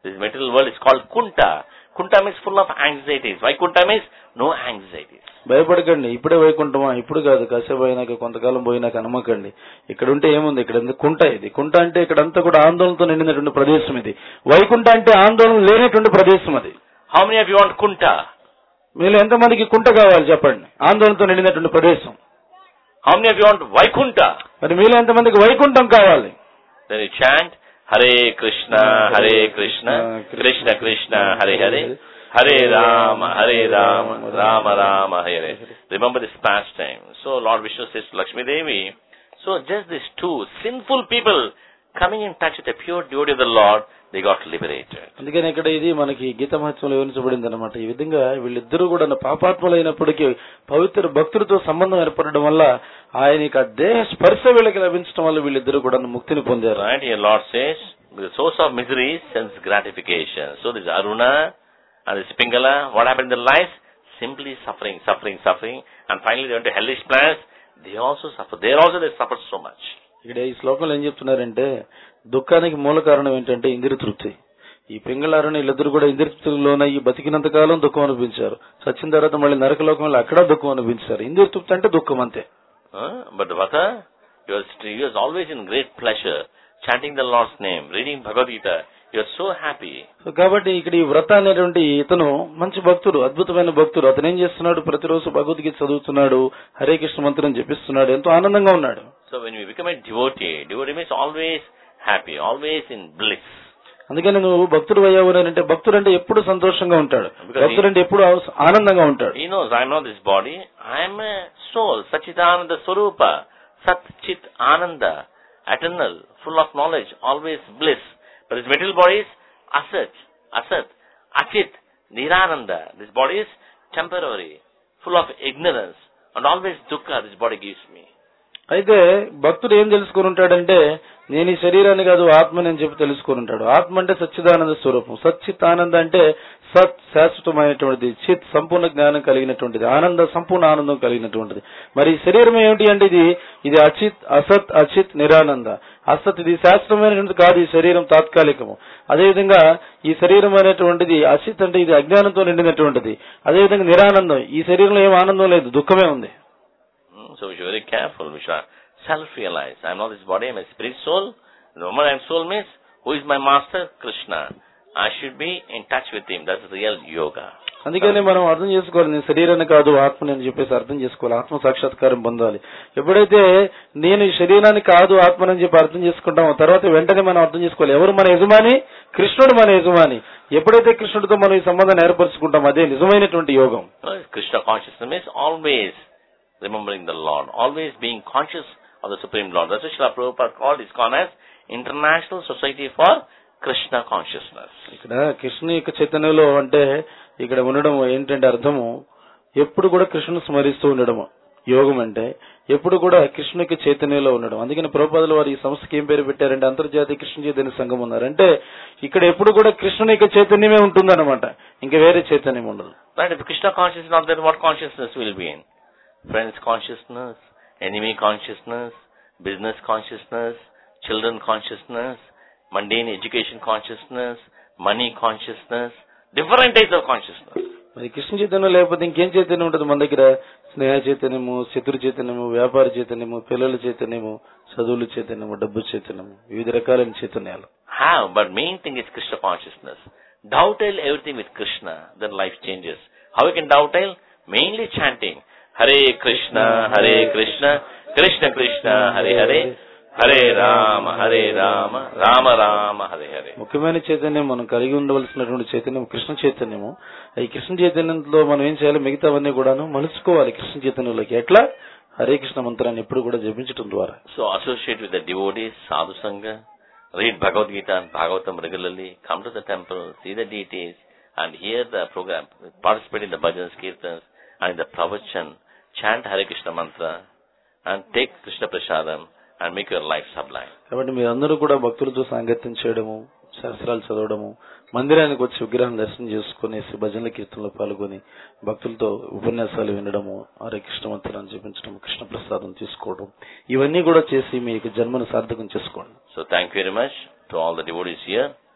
This material world is called Kunta. Kunta means full of anxieties. Why Kunta means no anxieties.
భయపడకండి ఇప్పుడే వైకుంఠమా ఇప్పుడు కాదు కాసేపు అయినాక కొంతకాలం పోయినాక నమ్మకండి ఇక్కడ ఉంటే ఏముంది ఇక్కడ ఎందుకు కుంట ఇది కుంట అంటే ఇక్కడ అంతా కూడా ఆందోళనతో నిండినటువంటి ప్రదేశం ఇది వైకుంఠ అంటే ఆందోళన లేనటువంటి ప్రదేశం అది
How many of you want Kunta?
మీరు ఎంతమందికి కుంట కావాలి చెప్పండి ఆందోళనతో నిండినటువంటి ప్రదేశం
How many of you want Vaikunta?
మరి మీలో ఎంతమందికి వైకుంఠం కావాలి
Then you chant Hare Krishna, Hare Krishna, Krishna Krishna, Hare Hare, Hare Rama, Hare Rama, Rama Rama, Hare Hare. Remember this pastime. So Lord Vishnu says to Lakshmi Devi, so just these two sinful people coming in touch with the pure devotee of the Lord, they got liberated.
అందుకని ఇక్కడ ఇది మనకి గీత మహత్యంలో వివరించబడింది అనమాట ఈ విధంగా వీళ్ళిద్దరూ కూడా పాపాత్ములైనప్పటికీ పవిత్ర భక్తులతో సంబంధం ఏర్పడడం వల్ల ఆయనకి ఆ దేహ స్పర్శ వీళ్ళకి లభించడం వల్ల వీళ్ళిద్దరూ కూడా ముక్తిని పొందారు
Right? Here Lord says, the source of misery is sense gratification. So this Aruna and this Pingala, what happened in their lives? Simply suffering, suffering, suffering, and finally they went to hellish planets. They also suffer. There also they suffered so much.
ఇక్కడ ఈ శ్లోకంలో ఏం చెప్తున్నారంటే దుఃఖానికి మూల కారణం ఏంటంటే ఇంద్రియ తృప్తి ఈ పింగళారుని వీళ్ళిద్దరు కూడా ఇంద్రియ తృప్తిలోన ఈ బతికినంత కాలం దుఃఖం అనిపించారు చచ్చిన తర్వాత మళ్ళీ నరకలోకం వెళ్ళి అక్కడ దుఃఖం అనిపించారు ఇంద్రియ తృప్తి అంటే దుఃఖం అంతే
Huh? But Vata, he was, he was always in great pleasure, chanting the Lord's name, reading Bhagavad Gita. He was so happy.
So కాబట్టి ఇక్కడ ఈ వ్రత అనేటువంటి ఇతను మంచి భక్తుడు అద్భుతమైన భక్తుడు అతను ఏం చేస్తున్నాడు ప్రతిరోజు భగవద్గీత చదువుతున్నాడు హరే కృష్ణ మంత్రం జపిస్తున్నాడు ఎంతో ఆనందంగా ఉన్నాడు
So when we become a devotee, devotee means always happy, always in bliss.
అందుకని నువ్వు భక్తుడు అయ్యావు అని అంటే భక్తుడు అంటే ఎప్పుడు సంతోషంగా ఉంటాడు
Because
భక్తుడు అంటే ఎప్పుడు ఆనందంగా ఉంటాడు
He knows I am not this body. I am a soul, Sachidananda Swarupa, Sat Chit Ananda, eternal, full of knowledge, always bliss. But this material body is Asat, Asat, Achit, Nirananda. This body is temporary, full of ignorance, and always dukkha this body gives me.
అయితే భక్తుడు ఏం తెలుసుకుని ఉంటాడంటే నేను ఈ శరీరాన్ని కాదు ఆత్మని అని చెప్పి తెలుసుకుని ఉంటాడు ఆత్మ అంటే సచ్చిదానంద స్వరూపం సచ్చిత్ ఆనంద అంటే సత్ శాశ్వతమైనటువంటిది చిత్ సంపూర్ణ జ్ఞానం కలిగినటువంటిది ఆనంద సంపూర్ణ ఆనందం కలిగినటువంటిది మరి ఈ శరీరం ఏమిటి అంటే ఇది ఇది అచిత్ అసత్ అచిత్ నిరానంద అసత్ ఇది శాశ్వతమైనటువంటిది కాదు ఈ శరీరం తాత్కాలికము అదేవిధంగా ఈ శరీరం అనేటువంటిది అచిత్ అంటే ఇది అజ్ఞానంతో నిండినటువంటిది అదేవిధంగా నిరానందం ఈ శరీరంలో ఏం ఆనందం లేదు దుఃఖమే ఉంది
Hmm, So we should be very careful. We should self-realize. I am not this body, I am a spirit soul. The moment I am soul means, who is my master? Krishna. I should be in touch with him. That's real yoga.
అందుకని మనం అర్థం చేసుకోవాలి నేను శరీరాన్ని కాదు ఆత్మని అని చెప్పేసి అర్థం చేసుకోవాలి ఆత్మ సాక్షాత్కారం పొందాలి ఎప్పుడైతే నేను ఈ శరీరాన్ని కాదు ఆత్మని చెప్పి అర్థం చేసుకుంటామో తర్వాత వెంటనే మనం అర్థం చేసుకోవాలి ఎవరు మన యజమాని కృష్ణుడు మన యజమాని ఎప్పుడైతే కృష్ణుడితో మనం ఈ సంబంధాన్ని ఏర్పరచుకుంటాం అదే నిజమైనటువంటి యోగం
No, Krishna consciousness means always remembering the Lord, always being conscious of the Supreme Lord. That's why Srila Prabhupada called ISKCON as International Society for Krishna Consciousness.
ఇక్కడ కృష్ణ యొక్క చైతన్యంలో అంటే ఇక్కడ ఉండడం ఏంటంటే అర్థము ఎప్పుడు కూడా కృష్ణుని స్మరిస్తూ ఉండడం యోగం అంటే ఎప్పుడు కూడా కృష్ణ యొక్క చైతన్యంలో ఉండడం అందుకని ప్రభుపాదుల వారు ఈ సంస్థకి ఏం పేరు పెట్టారంటే అంతర్జాతీయ కృష్ణ చైతన్య సంఘం ఉన్నారు అంటే ఇక్కడ ఎప్పుడు కూడా కృష్ణుని యొక్క చైతన్యమే ఉంటుందన్నమాట ఇంకా వేరే చైతన్యం ఉండదు
Right? If Krishna consciousness is not there, what consciousness will be in? Friends consciousness, enemy consciousness, business consciousness, children consciousness, mundane education consciousness, money consciousness, different types of consciousness.
మరి కృష్ణ చైతన్యం లేకపోతే ఇంకేం చైతన్యం ఉంటుంది మన దగ్గర స్నేహ చైతన్యము శత్రు చైతన్యము వ్యాపార చైతన్యము పిల్లల చైతన్యము చదువుల చైతన్యము డబ్బు చైతన్యము వివిధ రకాలైన చైతన్యాలు
Have, but main thing is Krishna consciousness. Dovetail everything with Krishna, then life changes. How we can dovetail? Mainly chanting. Hare Krishna, Hare Krishna, Krishna Krishna, Hare Hare, Hare Rama, Hare Rama, Rama Rama, Hare Hare.
ముఖ్యమైన చైతన్యం మనం కలిగి ఉండవలసినటువంటి చైతన్యం కృష్ణ చైతన్యము ఈ కృష్ణ చైతన్యంలో మనం ఏం చేయాలి మిగతావన్నీ కూడాను మలుచుకోవాలి కృష్ణ చైతన్యంలోకి ఎట్లా హరే కృష్ణ మంత్రాన్ని ఎప్పుడు కూడా జపించడం ద్వారా
So associate with the devotees, sadhu sangha, read Bhagavad Gita and Bhagavatam regularly, come to the temple, see the deities, and hear the program, participate in the bhajans, kirtans, and in the pravachan, chant Hare Krishna mantra, and take Krishna prasadam, and make your life sublime.
కాబట్టి మీరందరూ కూడా భక్తులతో సాంగత్యం చేయడము శాస్త్రాలు చదవడము మందిరానికి వచ్చి విగ్రహం దర్శనం చేసుకునేసి భజనల కీర్తనలో పాల్గొని భక్తులతో ఉపన్యాసాలు వినడము హరే కృష్ణ మంత్రాన్ని జపించడం కృష్ణ ప్రసాదం తీసుకోవడం ఇవన్నీ కూడా చేసి మీ యొక్క జన్మను సార్థకం చేసుకోండి
So thank you very much to all the devotees here.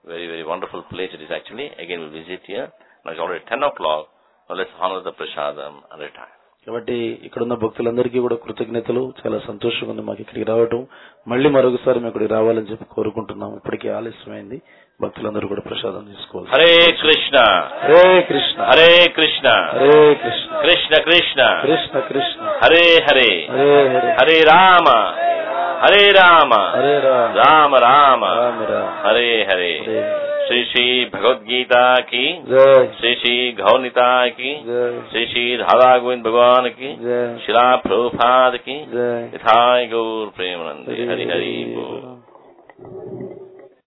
Very, very wonderful place it is actually. Again, we'll visit here. Now it's already 10 o'clock. Now let's honor the prasadam and retire.
కాబట్టి ఇక్కడున్న భక్తులందరికీ కూడా కృతజ్ఞతలు చాలా సంతోషంగా ఉంది మాకు ఇక్కడికి రావటం మళ్ళీ మరొకసారి మేము ఇక్కడికి రావాలని చెప్పి కోరుకుంటున్నాం ఇప్పటికే ఆలస్యమైంది భక్తులందరూ కూడా ప్రసాదం తీసుకోవాలి
Hare Krishna.
Hare Krishna
Hare Krishna.
Hare Krishna
Krishna Krishna.
Krishna Krishna
Hare Hare.
Hare Hare
Hare Rama. Hare Rama.
Hare Rama
Rama Rama.
Rama Rama
Hare Hare.
Hare
Shri Shri Bhagavad Gita ki.
జై
Shri Shri Gaunita ki.
జై
Shri Shri Radha Govind Bhagwan ki.
జై
Shila Prabhupada ki.
జై
Ithai Gaur Premanande. Hari Hari Bol.
బోల్